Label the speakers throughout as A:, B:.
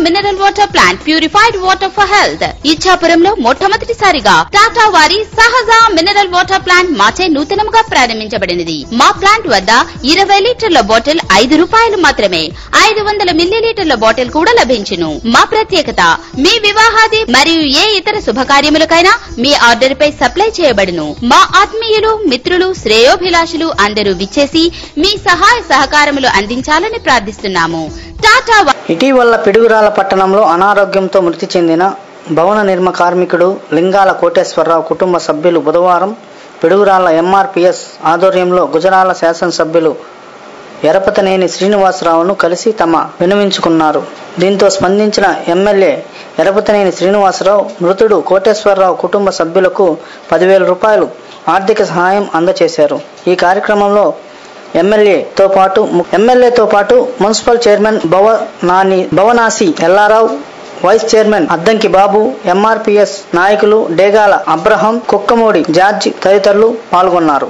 A: Mineral water plant purified water for health ఇచ్చాపురంలో మొట్టమొదటిసారిగా టాటా వారి సహజ మినరల్ వాటర్ ప్లాంట్ మాచే నూతనంగా ప్రారంభించబడినది మా ప్లాంట్ వద్ద ఇరవై లీటర్ల బాటిల్ ఐదు రూపాయలు మాత్రమే ఐదు వందల మిల్లీలీటర్ల బాటిల్ కూడా లభించును మా ప్రత్యేకత మీ వివాహాది మరియు ఏ ఇతర శుభకార్యములకైనా మీ ఆర్డర్ పై సప్లై చేయబడును మా ఆత్మీయులు మిత్రులు శ్రేయోభిలాషులు అందరూ విచ్చేసి మీ సహాయ సహకారములు అందించాలని ప్రార్థిస్తున్నాము టాటా వా-
B: ఇటీవల పిడుగురాల పట్టణంలో అనారోగ్యంతో మృతి చెందిన భవన నిర్మ కార్మికుడు లింగాల కోటేశ్వరరావు కుటుంబ సభ్యులు బుధవారం పిడుగురాల ఎంఆర్పిఎస్ ఆధ్వర్యంలో గుజరాల శాసనసభ్యులు ఎరపతనేని శ్రీనివాసరావును కలిసి తమ వినవించుకున్నారు దీంతో స్పందించిన ఎమ్మెల్యే ఎరపతనేని శ్రీనివాసరావు మృతుడు కోటేశ్వరరావు కుటుంబ సభ్యులకు పదివేల రూపాయలు ఆర్థిక సహాయం అందజేశారు ఈ కార్యక్రమంలో ఎమ్మెల్యేతో పాటు ఎమ్మెల్యేతో పాటు మున్సిపల్ చైర్మన్ భవనాని భవనాసి Yellarao vice chairman Addanki Babu MRPS నాయకులు డేగాల అబ్రహం కుక్కమూడి జార్జి తదితరులు పాల్గొన్నారు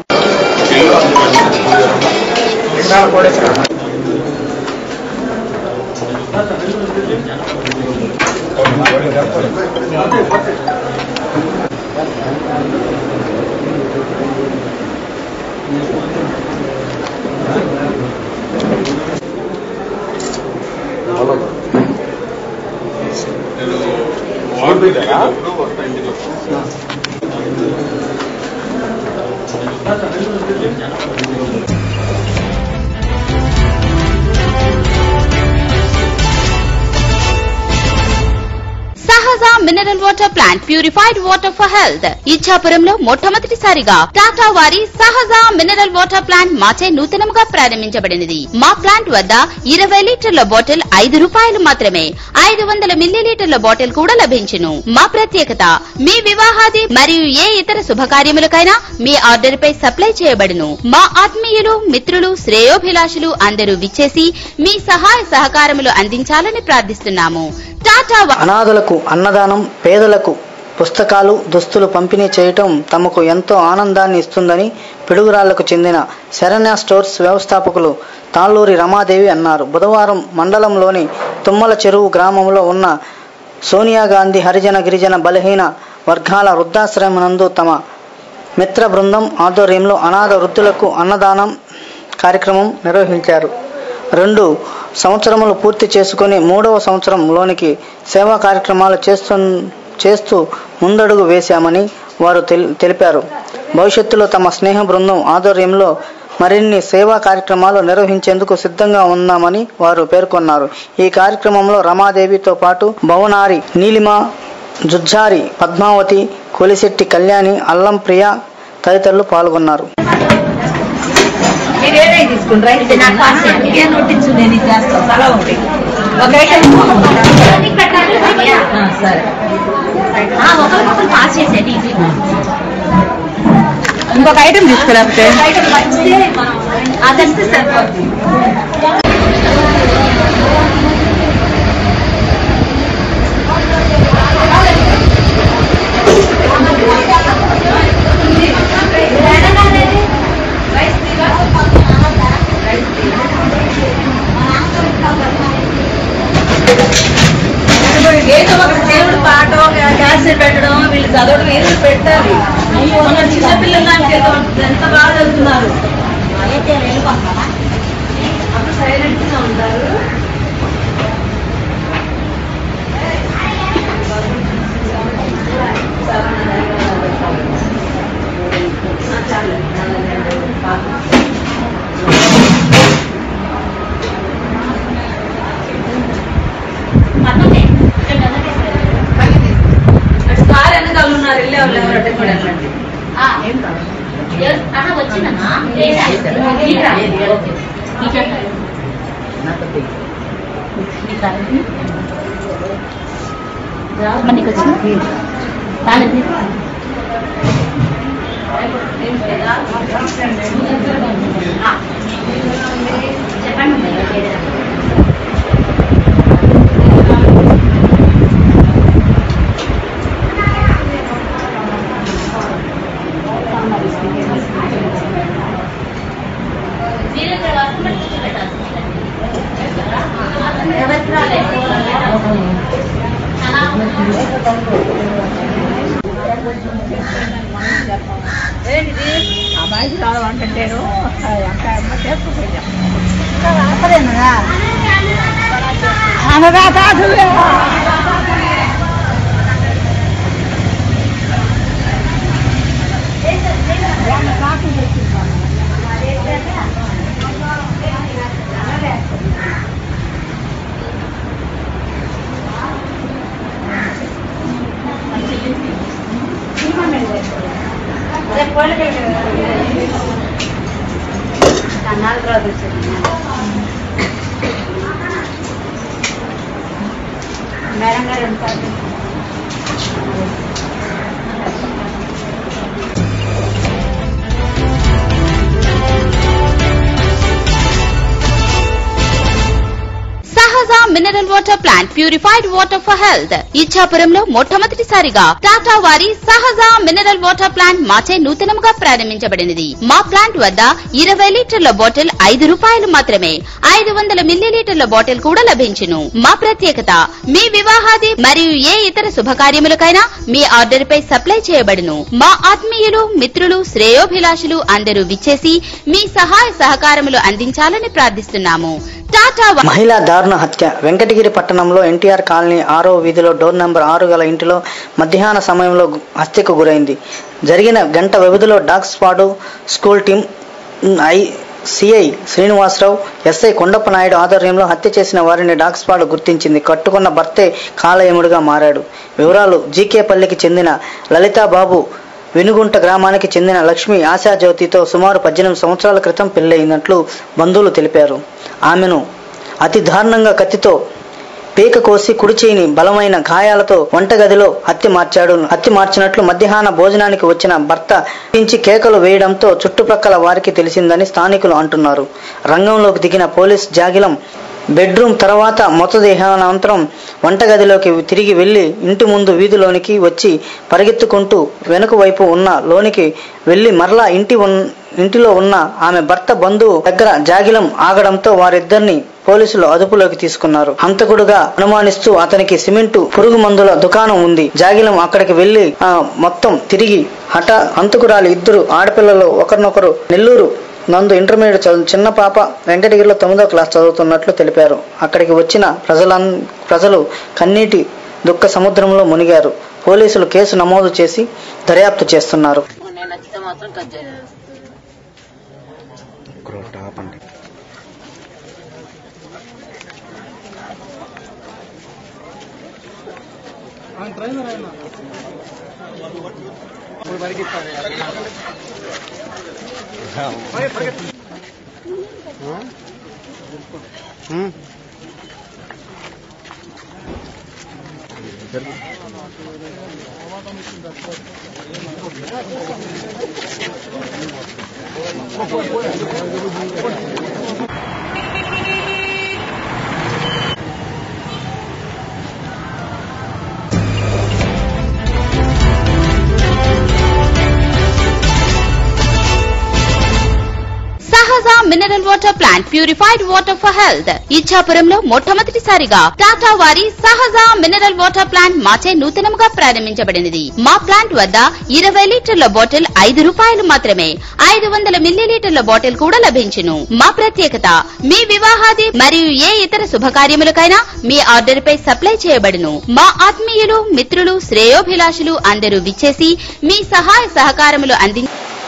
A: Sahaja mineral water plant purified water for health ఇచ్చాపురంలో మొట్టమొదటిసారిగా టాటా వారి సహజ మినరల్ వాటర్ ప్లాంట్ మాచే నూతనంగా ప్రారంభించబడినది మా ప్లాంట్ వద్ద ఇరవై లీటర్ల బాటిల్ ఐదు రూపాయలు మాత్రమే ఐదు వందల మిల్లీలీటర్ల బాటిల్ కూడా లభించును మా ప్రత్యేకత మీ వివాహాది మరియు ఏ ఇతర శుభకార్యములకైనా మీ ఆర్డర్ పై సప్లై చేయబడును మా ఆత్మీయులు మిత్రులు శ్రేయోభిలాషులు అందరూ విచ్చేసి మీ సహాయ సహకారములు అందించాలని ప్రార్థిస్తున్నాము టాటా వా-
B: అనాథులకు అన్నదానం పేదలకు పుస్తకాలు దుస్తులు పంపిణీ చేయటం తమకు ఎంతో ఆనందాన్ని ఇస్తుందని పిడుగురాళ్లకు చెందిన శరణ్య స్టోర్స్ వ్యవస్థాపకులు తాళ్ళూరి రమాదేవి అన్నారు బుధవారం మండలంలోని తుమ్మల చెరువు గ్రామంలో ఉన్న సోనియా గాంధీ హరిజన గిరిజన బలహీన వర్గాల వృద్ధాశ్రమనందు తమ మిత్ర బృందం ఆధ్వర్యంలో అనాథ వృద్ధులకు అన్నదానం కార్యక్రమం నిర్వహించారు రెండు సంవత్సరములు పూర్తి చేసుకొని మూడవ సంవత్సరంలోనికి సేవా కార్యక్రమాలు చేస్తు చేస్తూ ముందడుగు వేశామని వారు తెల్- తెలిపారు భవిష్యత్తులో తమ స్నేహ బృందం ఆధ్వర్యంలో మరిన్ని సేవా కార్యక్రమాలు నిర్వహించేందుకు సిద్ధంగా ఉన్నామని వారు పేర్కొన్నారు ఈ కార్యక్రమంలో రమాదేవితో పాటు భవనారి నీలిమ జుజ్జారి పద్మావతి కొలిశెట్టి కళ్యాణి అల్లం ప్రియ తదితరులు పాల్గొన్నారు
C: మీరు ఏదైనా తీసుకుంటారా ఇది నాకు కాన్సెప్ట్ ఏ నోటించు నేను ఇది చేస్తాను తలా ఒకటి ఒక ఐటమ్ ఆ, సరే
A: ఒకరికొకరు పాస్ చేసేది
C: ఇంకొక ఐటమ్ తీసుకురాకపోతే ఐటమ్ మంచిదే మనం అదిస్తే సరిపోతుంది ఏదో ఒక దేవుడు పాట క్యాసెట్ పెట్టడం వీళ్ళు చదవడం ఏదో పెట్టాలి మన చిన్నపిల్లలు నాకు ఏదో ఎంత బాగా చదువుతున్నారు అప్పుడు సైలెంట్ గా ఉంటారు సార్ వెనకాల ఉన్నారు వెళ్ళే వాళ్ళు ఎవరు అడ్డం కూడా వెళ్ళండి
A: వచ్చిందమ్మా మనకి వచ్చింది రాలేదు చెప్పండి ఎవరికి రాలేదు
C: మైకి రావంటారు చేసుకుంటా అనగా కాదు మేడం గారు ఉంటారు
A: Sahaja mineral water plant purified water for health ఇచ్చాపురంలో మొట్టమొదటిసారిగా టాటా వారి సహజ మినరల్ వాటర్ ప్లాంట్ మాచే నూతనంగా ప్రారంభించబడినది మా ప్లాంట్ వద్ద ఇరవై లీటర్ల బాటిల్ ఐదు రూపాయలు మాత్రమే ఐదు వందల మిల్లీ లీటర్ల బాటిల్ కూడా లభించును మా ప్రత్యేకత మీ వివాహాది మరియు ఏ ఇతర శుభకార్యములకైనా మీ ఆర్డర్ పై సప్లై చేయబడును మా ఆత్మీయులు మిత్రులు శ్రేయోభిలాషులు అందరూ విచ్చేసి మీ సహాయ సహకారములు అందించాలని ప్రార్థిస్తున్నాము టాటా వా-
B: మహిళా దారుణ హత్య వెంకటగిరి పట్టణంలో ఎన్టీఆర్ కాలనీ ఆరో వీధిలో డోర్ నంబర్ ఆరు గల ఇంటిలో మధ్యాహ్న సమయంలో గు- హత్యకు గురైంది జరిగిన గంట వ్యవధిలో dog squad school team um, I CI Srinivasa Rao SI Kondappa Naidu ఆధ్వర్యంలో హత్య చేసిన వారిని డాగ్ స్పాడ్ గుర్తించింది కట్టుకున్న భర్తే కాలయముడిగా మారాడు వివరాలు జీకేపల్లికి చెందిన లలితాబాబు వెనుగుంట గ్రామానికి చెందిన లక్ష్మి ఆశాజ్యోతితో సుమారు పద్దెనిమిది సంవత్సరాల క్రితం పెళ్ళయినట్లు బంధువులు తెలిపారు ఆమెను అతి దారుణంగా కత్తితో పీక కోసి కుడి చేయిని బలమైన గాయాలతో వంటగదిలో హత్య మార్చాడు హత్య మార్చినట్లు మధ్యాహ్న భోజనానికి వచ్చిన భర్త పిలిచి కేకలు వేయడంతో చుట్టుప్రక్కల వారికి తెలిసిందని స్థానికులు అంటున్నారు రంగంలోకి దిగిన పోలీస్ జాగిలం బెడ్రూమ్ తర్వాత మృతదేహానంతరం వంటగదిలోకి తిరిగి వెళ్లి ఇంటి ముందు వీధిలోనికి వచ్చి పరిగెత్తుకుంటూ వెనుక వైపు ఉన్న లోనికి వెళ్లి మరలా ఇంటి ఉన్ ఇంటిలో ఉన్న ఆమె భర్త బంధువు దగ్గర జాగిలం ఆగడంతో వారిద్దరిని పోలీసులు అదుపులోకి తీసుకున్నారు హంతకుడుగా అనుమానిస్తూ అతనికి సిమెంటు పురుగు మందుల దుకాణం ఉంది జాగిలం అక్కడికి వెళ్లి ఆ మొత్తం తిరిగి హఠ హంతకురాలు ఇద్దరు ఆడపిల్లలు ఒకరినొకరు నెల్లూరు నందు ఇంటర్మీడియట్ చదువు చిన్న పాప వెంకటగిరిలో తొమ్మిదో క్లాస్ చదువుతున్నట్లు తెలిపారు అక్కడికి వచ్చిన ప్రజలన్ ప్రజలు కన్నీటి దుఃఖ సముద్రంలో మునిగారు పోలీసులు కేసు నమోదు చేసి దర్యాప్తు చేస్తున్నారు
C: నేను నచ్చితే మాత్రం టచ్ చేయను
A: Sahaja mineral water plant purified water for health ఇచ్చాపురంలో మొట్టమొదటిసారిగా టాటా వారి సహజ మినరల్ వాటర్ ప్లాంట్ మాచే నూతనంగా ప్రారంభించబడినది మా ప్లాంట్ వద్ద ఇరవై లీటర్ల బాటిల్ ఐదు రూపాయలు మాత్రమే ఐదు వందల మిల్లీ లీటర్ల బాటిల్ కూడా లభించును మా ప్రత్యేకత మీ వివాహాది మరియు ఏ ఇతర శుభకార్యములకైనా మీ ఆర్డర్ పై సప్లై చేయబడును మా ఆత్మీయులు మిత్రులు శ్రేయోభిలాషులు అందరూ విచ్చేసి మీ సహాయ సహకారములు అంది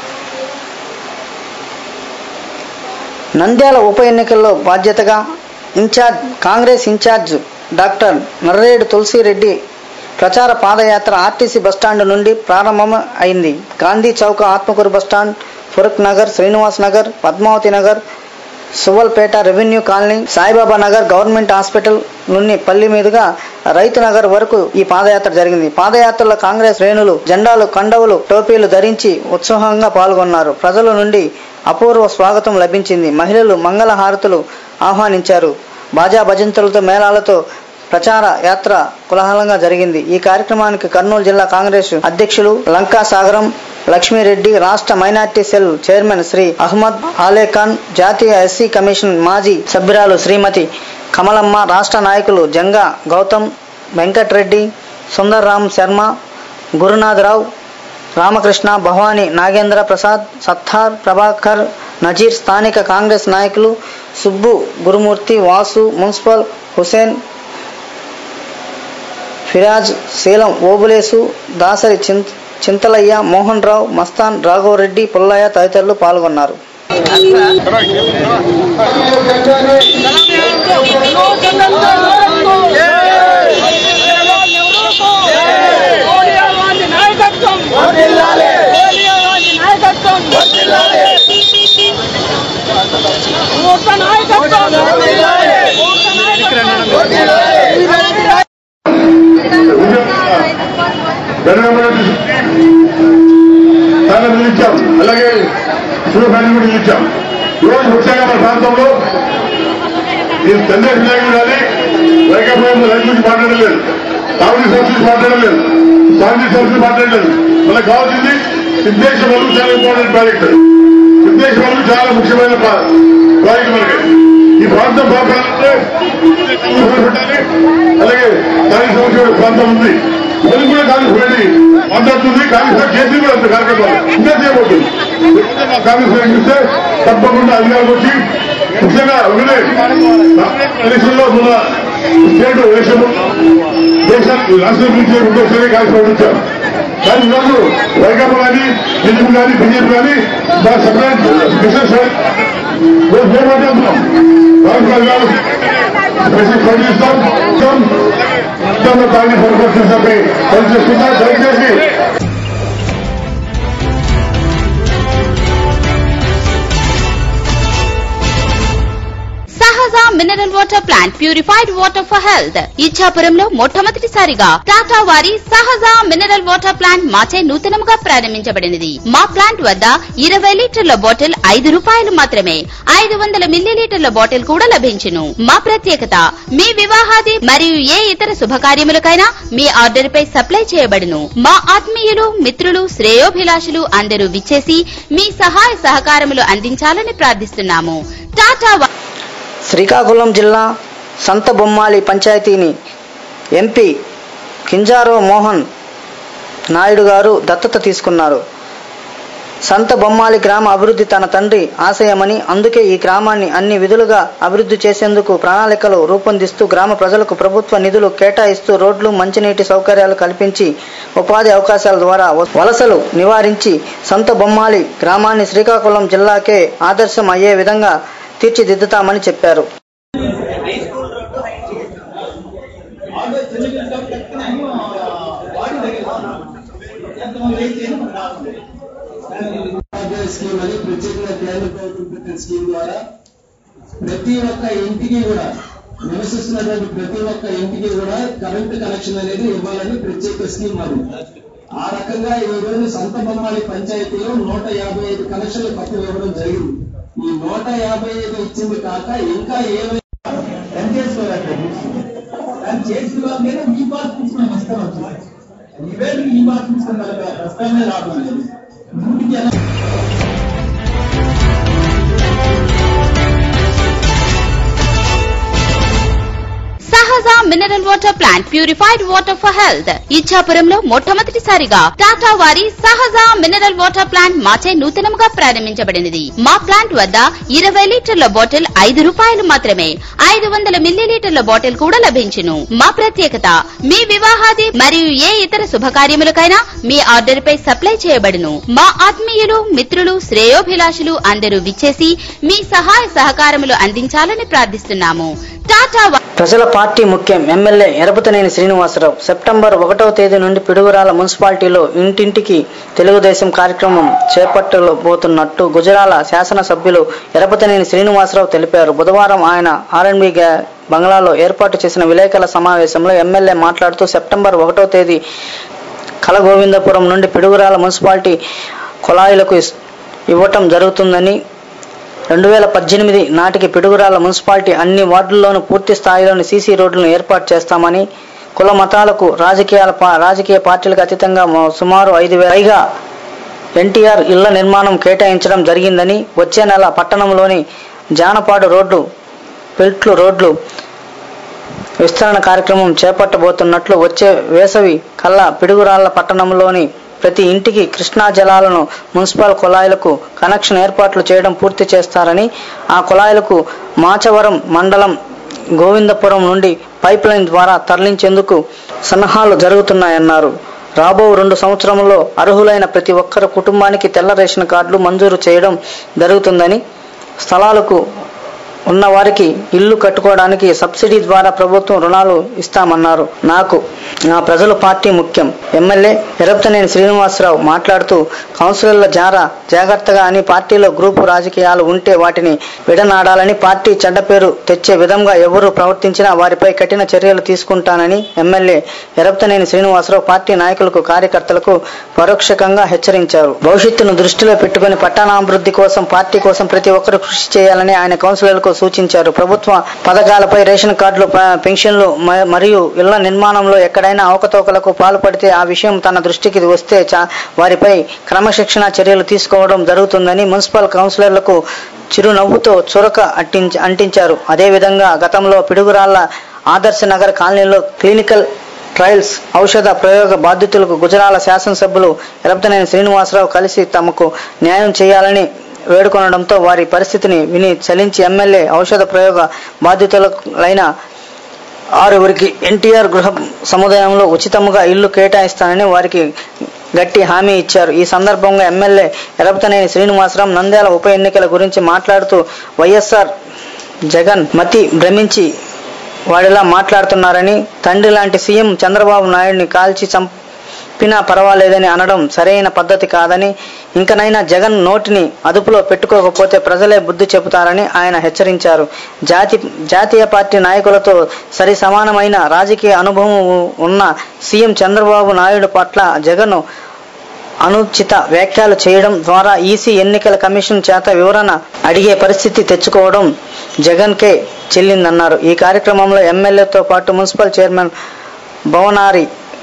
B: నంద్యాల ఉప ఎన్నికల్లో బాధ్యతగా incharge Congress incharge doctor Narredu Tulasi Reddy ప్రచార పాదయాత్ర ఆర్టీసీ బస్టాండ్ నుండి ప్రారంభం అయింది Gandhi Chowk Atmakur bus stand Farooq Nagar Srinivas Nagar Padmavathi Nagar Suvalpeta revenue colony Saibaba Nagar government hospital నుండి పల్లి మీదుగా రైతు నగర్ వరకు ఈ పాదయాత్ర జరిగింది పాదయాత్రలో కాంగ్రెస్ శ్రేణులు జెండాలు కండవులు టోపీలు ధరించి ఉత్సాహంగా పాల్గొన్నారు ప్రజల నుండి అపూర్వ స్వాగతం లభించింది మహిళలు మంగళ హారతులు ఆహ్వానించారు బాజా భజంతులతో మేళాలతో ప్రచార యాత్ర కులాహలంగా జరిగింది ఈ కార్యక్రమానికి కర్నూలు జిల్లా కాంగ్రెస్ అధ్యక్షులు లంకా సాగరం లక్ష్మీరెడ్డి రాష్ట్ర minority cell chairman Shri Ahmed Alekhan జాతీయ ఎస్సీ కమిషన్ మాజీ సభ్యురాలు శ్రీమతి కమలమ్మ రాష్ట్ర నాయకులు జంగా గౌతమ్ వెంకట్రెడ్డి సుందర్రామ్ శర్మ గురునాథరావు రామకృష్ణ భవానీ నాగేంద్ర ప్రసాద్ సత్తార్ ప్రభాకర్ నజీర్ స్థానిక కాంగ్రెస్ నాయకులు సుబ్బు గురుమూర్తి వాసు మున్సిపల్ హుసేన్ ఫిరాజ్ శీలం ఓబులేసు దాసరి చిం చింతలయ్య మోహన్ రావు మస్తాన్ రాఘవరెడ్డి పుల్లయ్య తదితరులు పాల్గొన్నారు
D: ధన్యవాదాలు చాలా నిలిచాం అలాగే శివకాన్ని కూడా నిలిచాం ఈరోజు ముఖ్యంగా మన ప్రాంతంలో నేను తండ్రి వినాయకుడు కానీ వైకాపా రైతు గురించి మాట్లాడలేదు కాంగ్రెస్ గురించి మాట్లాడలేదు కాంగ్రెస్ గురించి మాట్లాడలేదు మనకు కావాల్సింది సిద్ధేశ వరకు చాలా ఇంపార్టెంట్ ప్రాజెక్ట్ సిద్ధేశ వరకు చాలా ముఖ్యమైన ప్రా- ప్రాజెక్ట్ మనకి ఈ ప్రాంతం బాగుపడాలంటే పెట్టాలి అలాగే కాంగ్రెస్ సంవత్సరం ప్రాంతం ఉంది అది కూడా కాంగ్రెస్ పార్టీ మాట్లాడుతుంది కాంగ్రెస్ పార్టీ చేసి కూడా అంత కార్యక్రమాలు ఇంకా చేయబోతుంది ఎప్పుడైతే మా కాంగ్రెస్ పార్టీ చూస్తే తప్పకుండా అధికారులు వచ్చి ముఖ్యంగా ఒకటే ఎలక్షన్ లో మన స్టేట్ ఎలక్షన్ దేశానికి రాష్ట్రం నుంచి రెండోసారి కాంగ్రెస్ పార్టీ వచ్చారు కానీ ఈరోజు వైకాపా కానీ తెలుగు కానీ బీజేపీ కానీ మా సపరేట్ బిజినెస్ రోజు మేము మాట్లాడుతున్నాం కాంగ్రెస్ కాబట్టి మెసేజ్ పంపిస్తాం మొత్తంలో కాంగ్రెస్ వర్కర్స్ సభ్యులు పనిచేస్తున్నారు దయచేసి
A: Sahaja mineral water plant purified water for health ఇచ్చాపురంలో మొట్టమొదటిసారిగా టాటా వారి సహజ మినరల్ వాటర్ ప్లాంట్ మాచే నూతనంగా ప్రారంభించబడినది మా ప్లాంట్ వద్ద ఇరవై లీటర్ల బాటిల్ ఐదు రూపాయలు మాత్రమే ఐదు వందల మిల్లీలీటర్ల బాటిల్ కూడా లభించును మా ప్రత్యేకత మీ వివాహాది మరియు ఏ ఇతర శుభకార్యములకైనా మీ ఆర్డర్ పై సప్లై చేయబడును మా ఆత్మీయులు మిత్రులు శ్రేయోభిలాషులు అందరూ విచ్చేసి మీ సహాయ సహకారములు అందించాలని ప్రార్థిస్తున్నాము టాటా వా-
B: శ్రీకాకుళం జిల్లా సంత బొమ్మాలి పంచాయతీని ఎంపీ కింజారో మోహన్ నాయుడు గారు దత్తత తీసుకున్నారు సంత బొమ్మాలి గ్రామ అభివృద్ధి తన తండ్రి ఆశయమని అందుకే ఈ గ్రామాన్ని అన్ని విధులుగా అభివృద్ధి చేసేందుకు ప్రణాళికలు రూపొందిస్తూ గ్రామ ప్రజలకు ప్రభుత్వ నిధులు కేటాయిస్తూ రోడ్లు మంచినీటి సౌకర్యాలు కల్పించి ఉపాధి అవకాశాల ద్వారా వలసలు నివారించి సంత బొమ్మాలి గ్రామాన్ని శ్రీకాకుళం జిల్లాకే ఆదర్శం అయ్యే విధంగా తీర్చిదిద్దుతామని చెప్పారు
E: స్కీమ్ అని ప్రత్యేకంగా కేంద్ర ప్రభుత్వం పెట్టిన స్కీమ్ ద్వారా ప్రతి ఒక్క ఇంటికి కూడా నివసిస్తున్నటువంటి ప్రతి ఒక్క ఇంటికి కూడా కరెంటు కనెక్షన్ అనేది ఇవ్వాలని ప్రత్యేక స్కీమ్ అది ఆ రకంగా ఈ రోజు సంత బొమ్మాలి పంచాయతీలో నూట యాభై ఐదు కనెక్షన్లు కొత్తగా ఇవ్వడం జరిగింది ఈ నూట యాభై ఐదు ఇచ్చింది కాక ఇంకా ఏమైనా రన్ చేసుకోవాలి రన్ చేసిన వాళ్ళ మీద ఈ బాధ తీసుకుని వస్తాం వచ్చింది ఇవేంటి ఈ బాధ తీసుకున్న వస్తామే రావడం లేదు నూటికి ఎనభై
A: Sahaja mineral water plant purified water for health ఇచ్చాపురంలో మొట్టమొదటిసారిగా టాటా వారి సహజ మినరల్ వాటర్ ప్లాంట్ మాచే నూతనంగా ప్రారంభించబడినది మా ప్లాంట్ వద్ద ఇరవై లీటర్ల బాటిల్ ఐదు రూపాయలు మాత్రమే ఐదు వందల మిల్లీలీటర్ల బాటిల్ కూడా లభించును మా ప్రత్యేకత మీ వివాహాది మరియు ఏ ఇతర శుభకార్యములకైనా మీ ఆర్డర్ పై సప్లై చేయబడును మా ఆత్మీయులు మిత్రులు శ్రేయోభిలాషులు అందరూ విచ్చేసి మీ సహాయ సహకారములు అందించాలని ప్రార్థిస్తున్నాము టాటా వా-
B: ప్రజల పార్టీ ముఖ్యం ఎమ్మెల్యే ఎరపతనేని శ్రీనివాసరావు సెప్టెంబర్ ఒకటవ తేదీ నుండి పిడుగురాల మున్సిపాలిటీలో ఇంటింటికి తెలుగుదేశం కార్యక్రమం చేపట్టబోతున్నట్టు గుజరాల శాసనసభ్యులు ఎరపతనేని శ్రీనివాసరావు తెలిపారు బుధవారం ఆయన ఆర్ఎన్బి బంగ్లాలో ఏర్పాటు చేసిన విలేకరుల సమావేశంలో ఎమ్మెల్యే మాట్లాడుతూ సెప్టెంబర్ ఒకటవ తేదీ కలగోవిందపురం నుండి పిడుగురాల మున్సిపాలిటీ కుళాయిలకు ఇస్- ఇవ్వటం జరుగుతుందని రెండు వేల పద్దెనిమిది నాటికి పిడుగురాల మున్సిపాలిటీ అన్ని వార్డుల్లోనూ పూర్తి స్థాయిలోని సీసీ రోడ్లను ఏర్పాటు చేస్తామని కుల మతాలకు రాజకీయాల పా- రాజకీయ పార్టీలకు అతీతంగా మొ- సుమారు ఐదు వేల పైగా ఎన్టీఆర్ ఇళ్ల నిర్మాణం కేటాయించడం జరిగిందని వచ్చే నెల పట్టణంలోని జానపాడు రోడ్డు పెల్ట్లు రోడ్లు విస్తరణ కార్యక్రమం చేపట్టబోతున్నట్లు వచ్చే వేసవి కల్లా పిడుగురాళ్ల పట్టణంలోని ప్రతి ఇంటికి కృష్ణా జలాలను మున్సిపల్ కుళాయిలకు కనెక్షన్ ఏర్పాట్లు చేయడం పూర్తి చేస్తారని ఆ కుళాయిలకు మాచవరం మండలం గోవిందపురం నుండి పైప్ లైన్ ద్వారా తరలించేందుకు సన్నాహాలు జరుగుతున్నాయన్నారు రాబో రెండు సంవత్సరంలో అర్హులైన ప్రతి ఒక్కరి కుటుంబానికి తెల్ల రేషన్ కార్డులు మంజూరు చేయడం జరుగుతుందని స్థలాలకు ఉన్న వారికి ఇల్లు కట్టుకోవడానికి సబ్సిడీ ద్వారా ప్రభుత్వం రుణాలు ఇస్తామన్నారు నాకు నా ప్రజల పార్టీ ముఖ్యం ఎమ్మెల్యే ఎరప్తనేని శ్రీనివాసరావు మాట్లాడుతూ కౌన్సిలర్ల జారా జాగ్రత్తగా అని పార్టీలో గ్రూపు రాజకీయాలు ఉంటే వాటిని విడనాడాలని పార్టీ చెడ్డ పేరు తెచ్చే విధంగా ఎవరు ప్రవర్తించినా వారిపై కఠిన చర్యలు తీసుకుంటానని ఎమ్మెల్యే ఎరప్తనేని శ్రీనివాసరావు పార్టీ నాయకులకు కార్యకర్తలకు పరోక్షకంగా హెచ్చరించారు భవిష్యత్తును దృష్టిలో పెట్టుకుని పట్టణాభివృద్ధి కోసం పార్టీ కోసం ప్రతి ఒక్కరూ కృషి చేయాలని ఆయన కౌన్సిలర్లకు సూచించారు ప్రభుత్వ పథకాలపై రేషన్ కార్డులు ప- పెన్షన్లు మ- మరియు ఇళ్ల నిర్మాణంలో ఎక్కడైనా అవకతవకలకు పాల్పడితే ఆ విషయం తన దృష్టికి వస్తే చా- వారిపై క్రమశిక్షణ చర్యలు తీసుకోవడం జరుగుతుందని మున్సిపల్ కౌన్సిలర్లకు చిరునవ్వుతో చురక అట్టించ అంటించారు అదేవిధంగా గతంలో పిడుగురాళ్ల ఆదర్శ నగర్ కాలనీలో క్లినికల్ ట్రయల్స్ ఔషధ ప్రయోగ బాధితులకు గుజరాల శాసనసభ్యులు ఎరపతనేని శ్రీనివాసరావు కలిసి తమకు న్యాయం చేయాలని వేడుకొనడంతో వారి పరిస్థితిని విని చలించి ఎమ్మెల్యే ఔషధ ప్రయోగ బాధితులైన ఆరుగురికి ఎన్టీఆర్ గృహ సముదాయంలో ఉచితంగా ఇల్లు కేటాయిస్తానని వారికి గట్టి హామీ ఇచ్చారు ఈ సందర్భంగా ఎమ్మెల్యే ఎరపతనేని శ్రీనివాసరావు నంద్యాల ఉప ఎన్నికల గురించి మాట్లాడుతూ వైఎస్ఆర్ జగన్ మతి భ్రమించి వాడిలా మాట్లాడుతున్నారని తండ్రి లాంటి సీఎం చంద్రబాబు నాయుడిని కాల్చి చంపినా పర్వాలేదని అనడం సరైన పద్ధతి కాదని ఇంకనైనా జగన్ నోటిని అదుపులో పెట్టుకోకపోతే ప్రజలే బుద్ధి చెబుతారని ఆయన హెచ్చరించారు జాతి జాతీయ పార్టీ నాయకులతో సరి సమానమైన రాజకీయ అనుభవం ఉన్న సీఎం చంద్రబాబు నాయుడు పట్ల జగన్ అనుచిత వ్యాఖ్యలు చేయడం ద్వారా ఈసీ ఎన్నికల కమిషన్ చేత వివరణ అడిగే పరిస్థితి తెచ్చుకోవడం జగన్కే చెల్లిందన్నారు ఈ కార్యక్రమంలో ఎమ్మెల్యేతో పాటు మున్సిపల్ చైర్మన్ భవనారి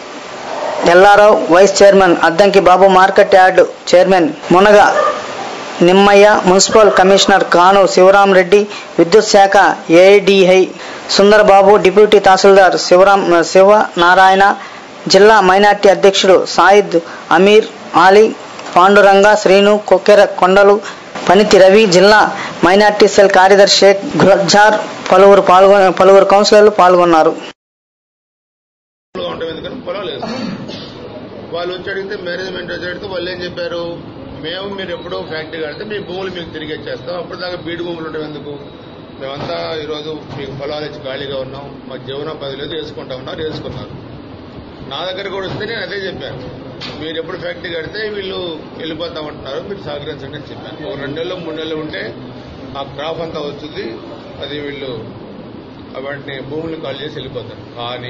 B: Yellarao vice chairman Addanki Babu market yard chairman Munaga Nimmayya municipal commissioner Kanu Sivaram Reddy విద్యుత్ శాఖ ఏడీఐ సుందరబాబు డిప్యూటీ తహసీల్దార్ శివరాం శివ నారాయణ జిల్లా మైనార్టీ అధ్యక్షుడు సాయిద్ అమీర్ ఆలీ పాండురంగ శ్రీను కొక్కెర కొండలు పనితి రవి జిల్లా మైనార్టీ సెల్ కార్యదర్శి షేక్ గుల్జార్ పలువురు పాల్గొన పలువురు కౌన్సిలర్లు పాల్గొన్నారు
F: పొలాలు ఉంటాం ఎందుకని పొలాలు వేస్తాం వాళ్ళు వచ్చి అడిగితే మేనేజ్మెంట్ వచ్చి అడిగితే వాళ్ళు ఏం చెప్పారు మేము మీరు ఎప్పుడో ఫ్యాక్టరీ కడితే మీ భూములు మీకు తిరిగి ఇచ్చేస్తాం అప్పుడు దాకా బీడు భూములు ఉంటాం ఎందుకు మేమంతా ఈరోజు మీకు పొలాలు ఇచ్చి ఖాళీగా ఉన్నాం మా జీవనోపాధి లేదు వేసుకుంటా ఉన్నారు వేసుకున్నారు నా దగ్గర కూడా వస్తే నేను అదే చెప్పాను మీరు ఎప్పుడు ఫ్యాక్టరీ కడితే వీళ్ళు వెళ్ళిపోతామంటున్నారు మీరు సహకరించండి అని చెప్పాను ఒక రెండు నెలలు మూడు నెలలు ఉంటే ఆ క్రాప్ అంతా వస్తుంది అది వీళ్ళు వాటిని భూములు కాల్ చేసి వెళ్ళిపోతారు కానీ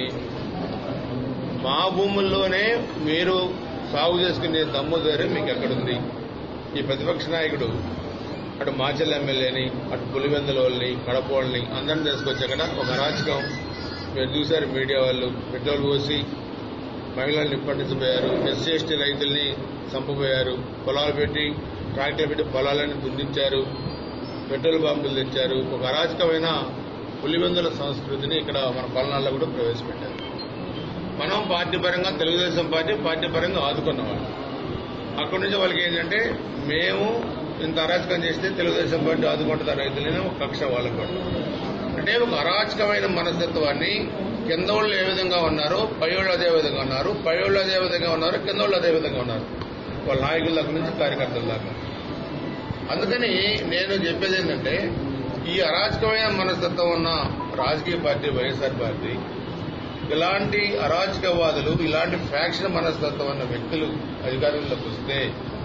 F: మా భూముల్లోనే మీరు సాగు చేసుకునే దమ్ము ధైర్యం మీకు ఎక్కడుంది ఈ ప్రతిపక్ష నాయకుడు అటు మాచెల్ ఎమ్మెల్యేని అటు పులివెందుల వాళ్ళని కడప వాళ్ళని అందరిని తీసుకొచ్చి అక్కడ ఒక అరాచకం మీరు చూశారు మీడియా వాళ్ళు పెట్రోల్ పోసి మహిళల్ని నిప్పండించబోయారు ఎస్సీ ఎస్టీ రైతుల్ని చంపబోయారు పొలాలు పెట్టి ట్రాక్టర్ పెట్టి పొలాలని దున్నించారు పెట్రోల్ బాంబులు తెచ్చారు ఒక అరాచకమైన పులివెందుల సంస్కృతిని ఇక్కడ మన పల్నాడులో కూడా ప్రవేశపెట్టారు మనం పార్టీ పరంగా తెలుగుదేశం పార్టీ పార్టీ పరంగా ఆదుకున్నవాళ్ళు అక్కడి నుంచి వాళ్ళకి ఏంటంటే మేము ఇంత అరాచకం చేస్తే తెలుగుదేశం పార్టీ ఆదుకుంటుంది ఆ రైతులని ఒక కక్ష వాళ్ళకి కూడా అంటే ఒక అరాచకమైన మనస్తత్వాన్ని కింద వాళ్ళు ఏ విధంగా ఉన్నారు పై వాళ్ళు అదే విధంగా ఉన్నారు పై వాళ్ళు అదే విధంగా ఉన్నారు కింద వాళ్ళు అదే విధంగా ఉన్నారు వాళ్ళ నాయకుల దగ్గర నుంచి కార్యకర్తల దాకా అందుకని నేను చెప్పేది ఏంటంటే ఈ అరాచకమైన మనస్తత్వం ఉన్న రాజకీయ పార్టీ వైఎస్ఆర్ పార్టీ ఇలాంటి అరాచకవాదులు ఇలాంటి ఫ్యాక్షన్ మనస్తత్వం ఉన్న వ్యక్తులు అధికారంలోకి వస్తే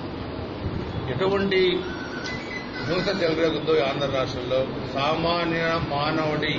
F: ఎటువంటి హింస చెలరేగుద్దో ఈ ఆంధ్ర రాష్ట్రంలో సామాన్య మానవుడి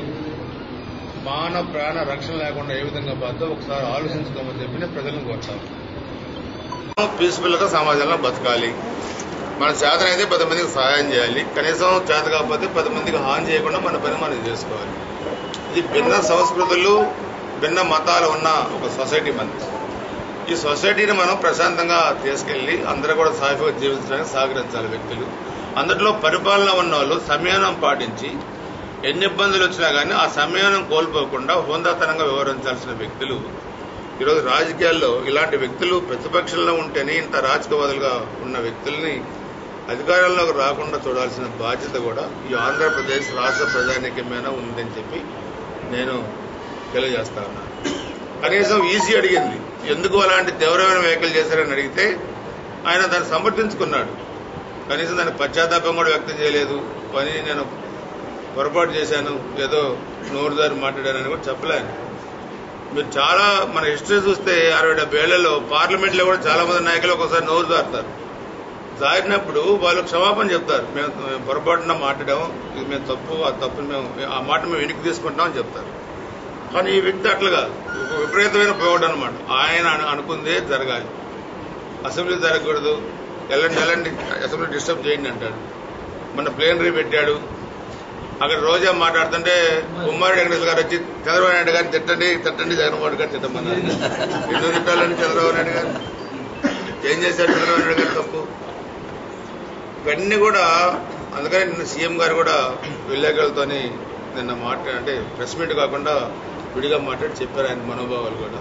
F: మానవ ప్రాణ రక్షణ లేకుండా ఏ విధంగా పోతుందో ఒకసారి ఆలోచించుకోమని చెప్పి నేను ప్రజలను కోరుతాను పీస్ఫుల్ గా సమాజంలో బతకాలి మన చేతన అయితే పది మందికి సహాయం చేయాలి కనీసం చేత కాకపోతే పది మందికి హాని చేయకుండా మన పని మనం చేసుకోవాలి ఇది భిన్న సంస్కృతులు భిన్న మతాలు ఉన్న ఒక సొసైటీ మనది ఈ సొసైటీని మనం ప్రశాంతంగా తీసుకెళ్లి అందరూ కూడా సాఫీగా జీవించడానికి సహకరించాలి వ్యక్తులు అందులో పరిపాలన ఉన్న వాళ్ళు సంయమనం పాటించి ఎన్ని ఇబ్బందులు వచ్చినా కానీ ఆ సంయమనం కోల్పోకుండా హోందాతనంగా వ్యవహరించాల్సిన వ్యక్తులు ఈరోజు రాజకీయాల్లో ఇలాంటి వ్యక్తులు ప్రతిపక్షంలో ఉంటేనే ఇంత రాజకీయవాదులుగా ఉన్న వ్యక్తుల్ని అధికారంలోకి రాకుండా చూడాల్సిన బాధ్యత కూడా ఈ ఆంధ్రప్రదేశ్ రాష్ట్ర ప్రజానీకమైన ఉందని చెప్పి నేను తెలియజేస్తా ఉన్నాను కనీసం ఈసీ అడిగింది ఎందుకు అలాంటి తీవ్రమైన వ్యాఖ్యలు చేశారని అడిగితే ఆయన దాన్ని సమర్థించుకున్నాడు కనీసం దాని పశ్చాత్తాపం కూడా వ్యక్తం చేయలేదు పని నేను పొరపాటు చేశాను ఏదో నోరుదారి మాట్లాడానని కూడా చెప్పలేను మీరు చాలా మన హిస్టరీ చూస్తే అరవై డెబ్బై ఏళ్లలో పార్లమెంట్ లో కూడా చాలా మంది నాయకులు ఒకసారి నోరు జారుతారు జారినప్పుడు వాళ్ళు క్షమాపణ చెప్తారు మేము మేము పొరపాటున మాట్లాడాము ఇది మేము తప్పు ఆ తప్పుని మేము ఆ మాట మేము వెనక్కి తీసుకుంటాం అని చెప్తారు కానీ ఈ వ్యక్తి అట్లా కాదు ఒక విపరీతమైన పోవడం అనమాట ఆయన అను- అనుకుందే జరగాలి అసెంబ్లీ జరగకూడదు ఎల్లండి ఎల్లండి అసెంబ్లీ డిస్టర్బ్ చేయండి అంటాడు మన ప్లేనరీ పెట్టాడు అక్కడ రోజా మాట్లాడుతుంటే ఉమ్మారెడ్డి వెంకటేశ్వర గారు వచ్చి చంద్రబాబు నాయుడు గారిని తిట్టండి తిట్టండి జగన్మోహన్ గారు తిట్టమన్నారు ఎందుకు తిట్టాలని చంద్రబాబు నాయుడు గారు ఏం చేశాడు చంద్రబాబు నాయుడు గారు తప్పు ఇవన్నీ కూడా అందుకని నిన్న సీఎం గారు కూడా విలేకరులతోని నిన్న మాట్లాడి అంటే ప్రెస్ మీట్ కాకుండా విడిగా మాట్లాడి చెప్పారు ఆయన మనోభావాలు కూడా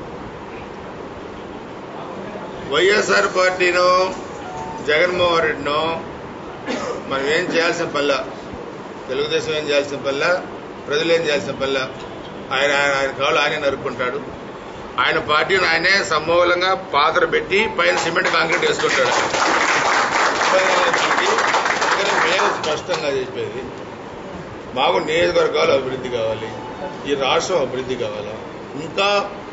F: వైఎస్ఆర్ పార్టీనో జగన్మోహన్ రెడ్డినో మనం ఏం చేయాల్సిన పల్ల తెలుగుదేశం ఏం చేయాల్సిన పల్ల ప్రజలు ఏం చేయాల్సిన పల్ల ఆయన ఆయన ఆయన కాళ్ళు ఆయనే నరుక్కుంటాడు ఆయన పార్టీని ఆయనే సమూలంగా పాత్ర పెట్టి పైన సిమెంట్ కాంక్రీట్ వేసుకుంటాడు అందుకని మేము స్పష్టంగా చెప్పేది మాకు నియోజకవర్గాలు అభివృద్ధి కావాలి ఈ రాష్ట్రం అభివృద్ధి కావాలా ఇంకా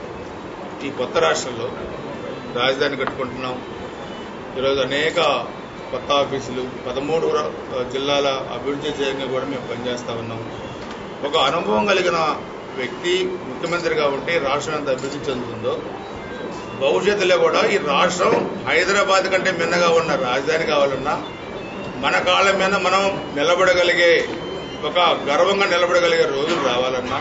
F: ఈ కొత్త రాష్ట్రంలో రాజధాని కట్టుకుంటున్నాం ఈరోజు అనేక కొత్త ఆఫీసులు పదమూడు ర- జిల్లాల అభివృద్ధి చేయంగా కూడా మేము పనిచేస్తా ఉన్నాం ఒక అనుభవం కలిగిన వ్యక్తి ముఖ్యమంత్రిగా ఉంటే రాష్ట్రం ఎంత అభివృద్ధి చెందుతుందో భవిష్యత్తులో కూడా ఈ రాష్ట్రం హైదరాబాద్ కంటే మిన్నగా ఉన్న రాజధాని కావాలన్నా మన కాళ్ళ మీద మనం నిలబడగలిగే ఒక గర్వంగా నిలబడగలిగే రోజులు రావాలన్నా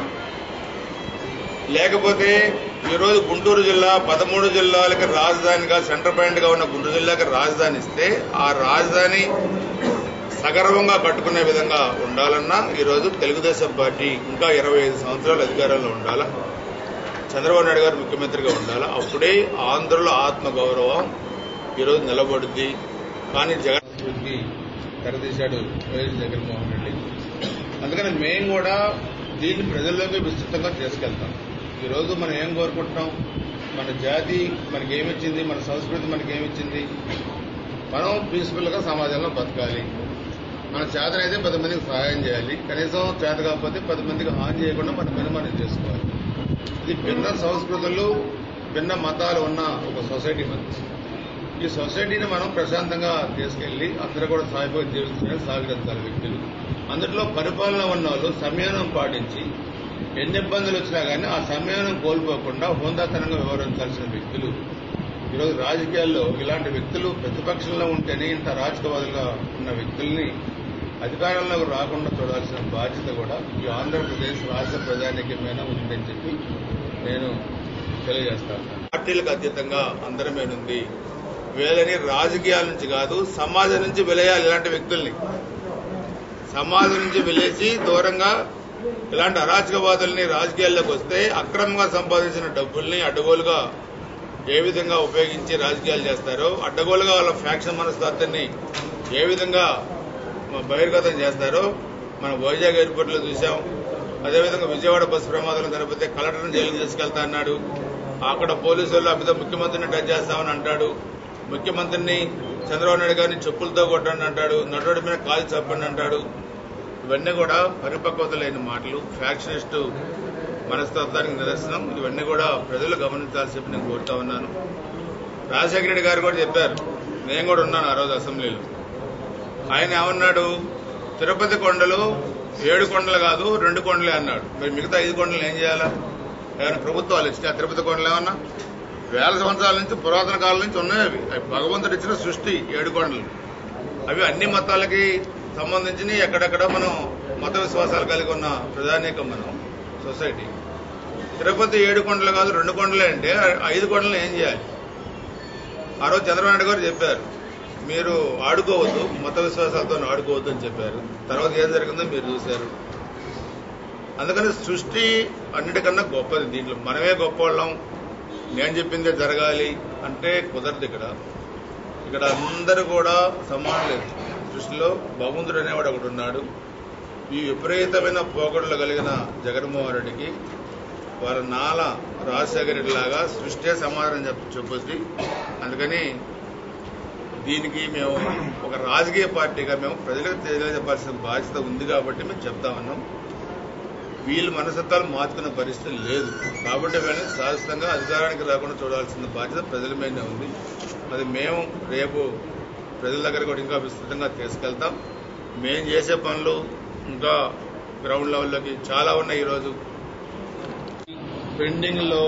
F: లేకపోతే ఈరోజు గుంటూరు జిల్లా పదమూడు జిల్లాలకి రాజధానిగా సెంటర్ పాయింట్ గా ఉన్న గుంటూరు జిల్లాకి రాజధాని ఇస్తే ఆ రాజధాని సగర్వంగా కట్టుకునే విధంగా ఉండాలన్నా ఈరోజు తెలుగుదేశం పార్టీ ఇంకా ఇరవై ఐదు సంవత్సరాలు అధికారంలో ఉండాలా చంద్రబాబు నాయుడు గారు ముఖ్యమంత్రిగా ఉండాలా అప్పుడే ఆంధ్రుల ఆత్మగౌరవం ఈరోజు నిలబడుద్ది కానీ జగన్ అభివృద్ధి తెరదీశాడు వైఎస్ జగన్మోహన్ రెడ్డి అందుకని మేము కూడా దీన్ని ప్రజల్లోకి విస్తృతంగా తీసుకెళ్తాం ఈరోజు మనం ఏం కోరుకుంటున్నాం మన జాతి మనకి ఏమిచ్చింది మన సంస్కృతి మనకి ఏమిచ్చింది మనం పీస్ఫుల్ గా సమాజంలో బతకాలి మన చేతనైతే పది మందికి సహాయం చేయాలి కనీసం చేత కాకపోతే పది మందికి హాని చేయకుండా మన పని మనం చేసుకోవాలి ఇది భిన్న సంస్కృతులు భిన్న మతాలు ఉన్న ఒక సొసైటీ మనది ఈ సొసైటీని మనం ప్రశాంతంగా తీసుకెళ్లి అందరూ కూడా సాగిపోయి జీవించడానికి సాగరించాలి వ్యక్తులు అందులో పరిపాలన ఉన్న వాళ్ళు సంయమనం పాటించి ఎన్ని ఇబ్బందులు వచ్చినా కానీ ఆ సంయమనం కోల్పోకుండా హోందాతనంగా వ్యవహరించాల్సిన వ్యక్తులు ఈరోజు రాజకీయాల్లో ఇలాంటి వ్యక్తులు ప్రతిపక్షంలో ఉంటేనే ఇంత రాజకీయవాదులుగా ఉన్న వ్యక్తుల్ని అధికారంలోకి రాకుండా చూడాల్సిన బాధ్యత కూడా ఈ ఆంధ్రప్రదేశ్ రాష్ట్ర ప్రజానీకమైన ఉందని చెప్పి నేను తెలియజేస్తాను పార్టీలకు అతీతంగా అందరమేనుంది వీళ్ళని రాజకీయాల నుంచి కాదు సమాజం నుంచి వెలేయాలి ఇలాంటి వ్యక్తుల్ని సమాజం నుంచి వెలేసి దూరంగా ఇలాంటి అరాచకవాదుల్ని రాజకీయాల్లోకి వస్తే అక్రమంగా సంపాదించిన డబ్బుల్ని అడ్డగోలుగా ఏ విధంగా ఉపయోగించి రాజకీయాలు చేస్తారో అడ్డగోలుగా వాళ్ళ ఫ్యాక్షన్ మనస్తత్వాన్ని ఏ విధంగా బహిర్గతం చేస్తారో మన వైజాగ్ ఎయిర్పోర్ట్ లో చూసాం అదేవిధంగా విజయవాడ బస్సు ప్రమాదం జరిగితే కలెక్టర్ని జైలుకి తీసుకెళ్తా అన్నాడు అక్కడ పోలీసులు అభిత ముఖ్యమంత్రిని టచ్ చేస్తామని అంటాడు ముఖ్యమంత్రిని చంద్రబాబు నాయుడు గారిని చెప్పులతో కొట్టండి అంటాడు నటుడి మీద కాలు చెప్పండి అంటాడు ఇవన్నీ కూడా పరిపక్వత లేని మాటలు ఫ్యాక్షనిస్టు మనస్తత్వానికి నిదర్శనం ఇవన్నీ కూడా ప్రజలు గమనించాల్సి చెప్పి నేను కోరుతా ఉన్నాను రాజశేఖర రెడ్డి గారు కూడా చెప్పారు నేను కూడా ఉన్నాను ఆ రోజు అసెంబ్లీలో ఆయన ఏమన్నాడు తిరుపతి కొండలు ఏడు కొండలు కాదు రెండు కొండలే అన్నాడు మరి మిగతా ఐదు కొండలు ఏం చేయాలా ఏమైనా ప్రభుత్వాలు ఇచ్చిన తిరుపతి కొండలు ఏమన్నా వేల సంవత్సరాల నుంచి పురాతన కాలం నుంచి ఉన్నాయి అవి అవి భగవంతుడు ఇచ్చిన సృష్టి ఏడు కొండలు అవి అన్ని మతాలకి సంబంధించి ఎక్కడెక్కడ మనం మత విశ్వాసాలు కలిగి ఉన్న ప్రధానికం మనం సొసైటీ తిరుపతి ఏడు కొండలు కాదు రెండు కొండలే అంటే ఐదు కొండలు ఏం చేయాలి ఆ రోజు చంద్రబాబు నాయుడు గారు చెప్పారు మీరు ఆడుకోవద్దు మత విశ్వాసాలతో ఆడుకోవద్దు అని చెప్పారు తర్వాత ఏం జరిగిందో మీరు చూశారు అందుకని సృష్టి అన్నిటికన్నా గొప్పది దీంట్లో మనమే గొప్పవాళ్ళం నేను చెప్పిందే జరగాలి అంటే కుదరదు ఇక్కడ ఇక్కడ అందరూ కూడా సమానులే దృష్టిలో భగవంతుడు అనేవాడు ఒకడు ఉన్నాడు ఈ విపరీతమైన పోకడలు కలిగిన జగన్మోహన్ రెడ్డికి వాళ్ళ నాల రాజశేఖర రెడ్డి లాగా సృష్టి సమాధానం చెప్ప చెప్పొద్ది అందుకని దీనికి మేము ఒక రాజకీయ పార్టీగా మేము ప్రజలకు తెలియజెప్పాల్సిన బాధ్యత ఉంది కాబట్టి మేము చెప్తా ఉన్నాం వీళ్ళ మనసత్వాలు మార్చుకునే పరిస్థితి లేదు కాబట్టి వీళ్ళని శాశ్వతంగా అధికారానికి రాకుండా చూడాల్సిన బాధ్యత ప్రజల మీదనే ఉంది అది మేము రేపు ప్రజల దగ్గర కూడా ఇంకా విస్తృతంగా తీసుకెళ్తాం మేము చేసే పనులు ఇంకా గ్రౌండ్ లెవెల్లోకి చాలా ఉన్నాయి ఈరోజు పెండింగ్ లో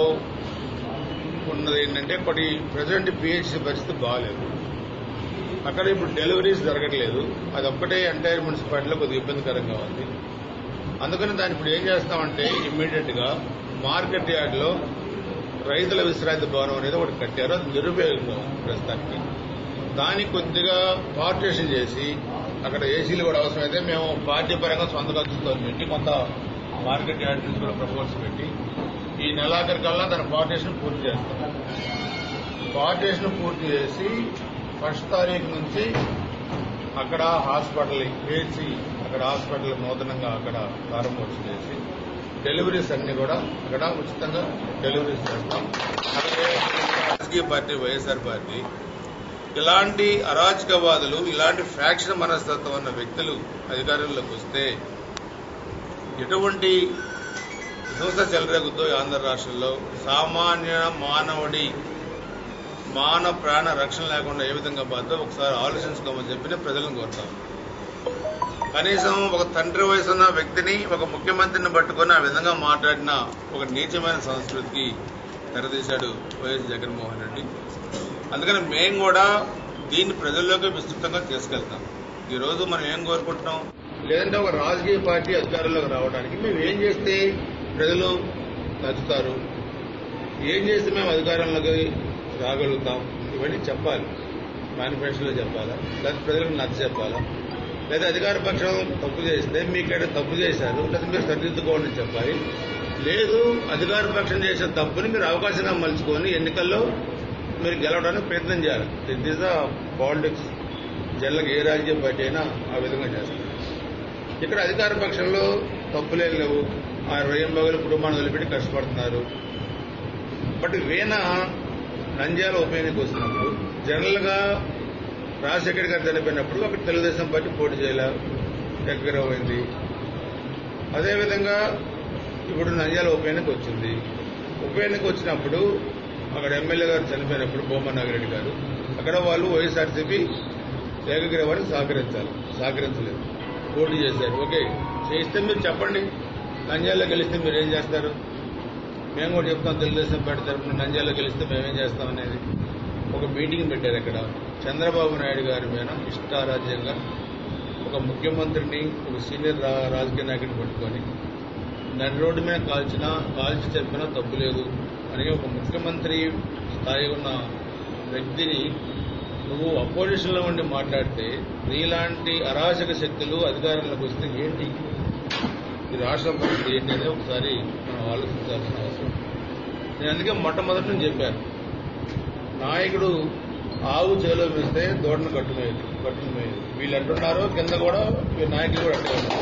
F: ఉన్నది ఏంటంటే ఒకటి ప్రజెంట్ పిహెచ్సి పరిస్థితి బాగాలేదు అక్కడ ఇప్పుడు డెలివరీస్ జరగట్లేదు అది ఒక్కటే ఎంటైర్ మున్సిపాలిటీలో కొద్దిగా ఇబ్బందికరంగా ఉంది అందుకని దాన్ని ఇప్పుడు ఏం చేస్తామంటే ఇమ్మీడియట్ గా మార్కెట్ యార్డ్ లో రైతుల విశ్రాంతి భవనం అనేది ఒకటి కట్టారు అది నిరుపయోగంగా ఉంది ప్రస్తుతానికి దాన్ని కొద్దిగా పార్టీషన్ చేసి అక్కడ ఏసీలు కూడా అవసరమైతే మేము పార్టీ పరంగా సొంత ఖర్చుతో పెట్టి కొంత మార్కెట్ యార్డ్ నుంచి కూడా ప్రపోజల్స్ పెట్టి ఈ నెలాఖరు కల్లా దాని పార్టీషన్ పూర్తి చేస్తాం పార్టీషన్ పూర్తి చేసి ఫస్ట్ తారీఖు నుంచి అక్కడ హాస్పిటల్ వేసి అక్కడ హాస్పిటల్ నూతనంగా అక్కడ ప్రారంభోత్సవం చేసి డెలివరీస్ అన్ని కూడా అక్కడ ఉచితంగా డెలివరీస్ చేస్తాం అలాగే రాజకీయ పార్టీ వైఎస్ఆర్ పార్టీ ఇలాంటి అరాచకవాదులు ఇలాంటి ఫ్యాక్షన్ మనస్తత్వం ఉన్న వ్యక్తులు అధికారంలోకి వస్తే ఎటువంటి హింస చెలరేగుతో ఈ ఆంధ్ర రాష్ట్రంలో సామాన్య మానవుడి మాన ప్రాణ రక్షణ లేకుండా ఏ విధంగా బాధో ఒకసారి ఆలోచించుకోమని చెప్పి నేను ప్రజలను కోరుతాను కనీసం ఒక తండ్రి వయసు ఉన్న వ్యక్తిని ఒక ముఖ్యమంత్రిని పట్టుకొని ఆ విధంగా మాట్లాడిన ఒక నీచమైన సంస్కృతికి తెరదీశాడు వైఎస్ జగన్మోహన్ రెడ్డి అందుకని మేము కూడా దీన్ని ప్రజల్లోకి విస్తృతంగా తీసుకెళ్తాం ఈ రోజు మనం ఏం కోరుకుంటున్నాం లేదంటే ఒక రాజకీయ పార్టీ అధికారంలోకి రావడానికి మేము ఏం చేస్తే ప్రజలు నచ్చుతారు ఏం చేస్తే మేము అధికారంలోకి రాగలుగుతాం ఇవన్నీ చెప్పాలి మేనిఫెస్టోలో చెప్పాలా లేదా ప్రజలకు నచ్చ చెప్పాలా లేదా అధికార పక్షం తప్పు చేస్తే మీకైతే తప్పు చేశారు లేదా మీరు సరిదిద్దుకోవాలని చెప్పాలి లేదు అధికార పక్షం చేసిన తప్పుని మీరు అవకాశంగా మలుచుకొని ఎన్నికల్లో మీరు గెలవడానికి ప్రయత్నం చేయాలి దిట్ ఈస్ ద పాలిటిక్స్ జనలకు ఏ రాజకీయ పార్టీ అయినా ఆ విధంగా చేస్తారు ఇక్కడ అధికార పక్షంలో తప్పులేం లేవు ఆ రొయ్యం బగులు కుటుంబాన్ని వదిలిపెట్టి కష్టపడుతున్నారు బట్ వీణ నంద్యాల ఉప ఎన్నిక వస్తున్నప్పుడు జనరల్ గా రాజశేఖర్ గారు చనిపోయినప్పుడు అక్కడ తెలుగుదేశం పార్టీ పోటీ చేయలే దగ్గర పోయింది అదేవిధంగా ఇప్పుడు నంద్యాల ఉప ఎన్నిక వచ్చింది ఉప ఎన్నిక వచ్చినప్పుడు అక్కడ ఎమ్మెల్యే గారు చనిపోయినప్పుడు బొమ్మ నాగిరెడ్డి గారు అక్కడ వాళ్ళు వైఎస్ఆర్సీపీ ఏకగ్రీవానికి సహకరించాలి సహకరించలేదు పోటీ చేశారు ఓకే చేస్తే మీరు చెప్పండి నంద్యాలలో గెలిస్తే మీరు ఏం చేస్తారు మేము కూడా చెప్తాం తెలుగుదేశం పార్టీ తరఫున నంద్యాలలో గెలిస్తే మేమేం చేస్తాం అనేది ఒక మీటింగ్ పెట్టారు ఇక్కడ చంద్రబాబు నాయుడు గారి మీద ఇష్టారాజ్యంగా ఒక ముఖ్యమంత్రిని ఒక సీనియర్ రా- రాజకీయ నాయకుడిని పట్టుకొని నడి రోడ్డు మీద కాల్చినా కాల్చి చెప్పినా తప్పు లేదు అని ఒక ముఖ్యమంత్రి స్థాయి ఉన్న వ్యక్తిని నువ్వు అపోజిషన్ లో ఉండి మాట్లాడితే నీలాంటి అరాచక శక్తులు అధికారంలోకి వస్తే ఏంటి ఈ రాష్ట్ర పరిస్థితి ఏంటి అనేది ఒకసారి మనం ఆలోచించాల్సిన అవసరం నేను అందుకే మొట్టమొదటి నుంచి చెప్పాను నాయకుడు ఆవు చేలో వేస్తే దూడను కట్టుమేది కట్టుమేది వీళ్ళు అంటున్నారు కింద కూడా వీళ్ళ నాయకులు కూడా అట్టే ఉన్నారు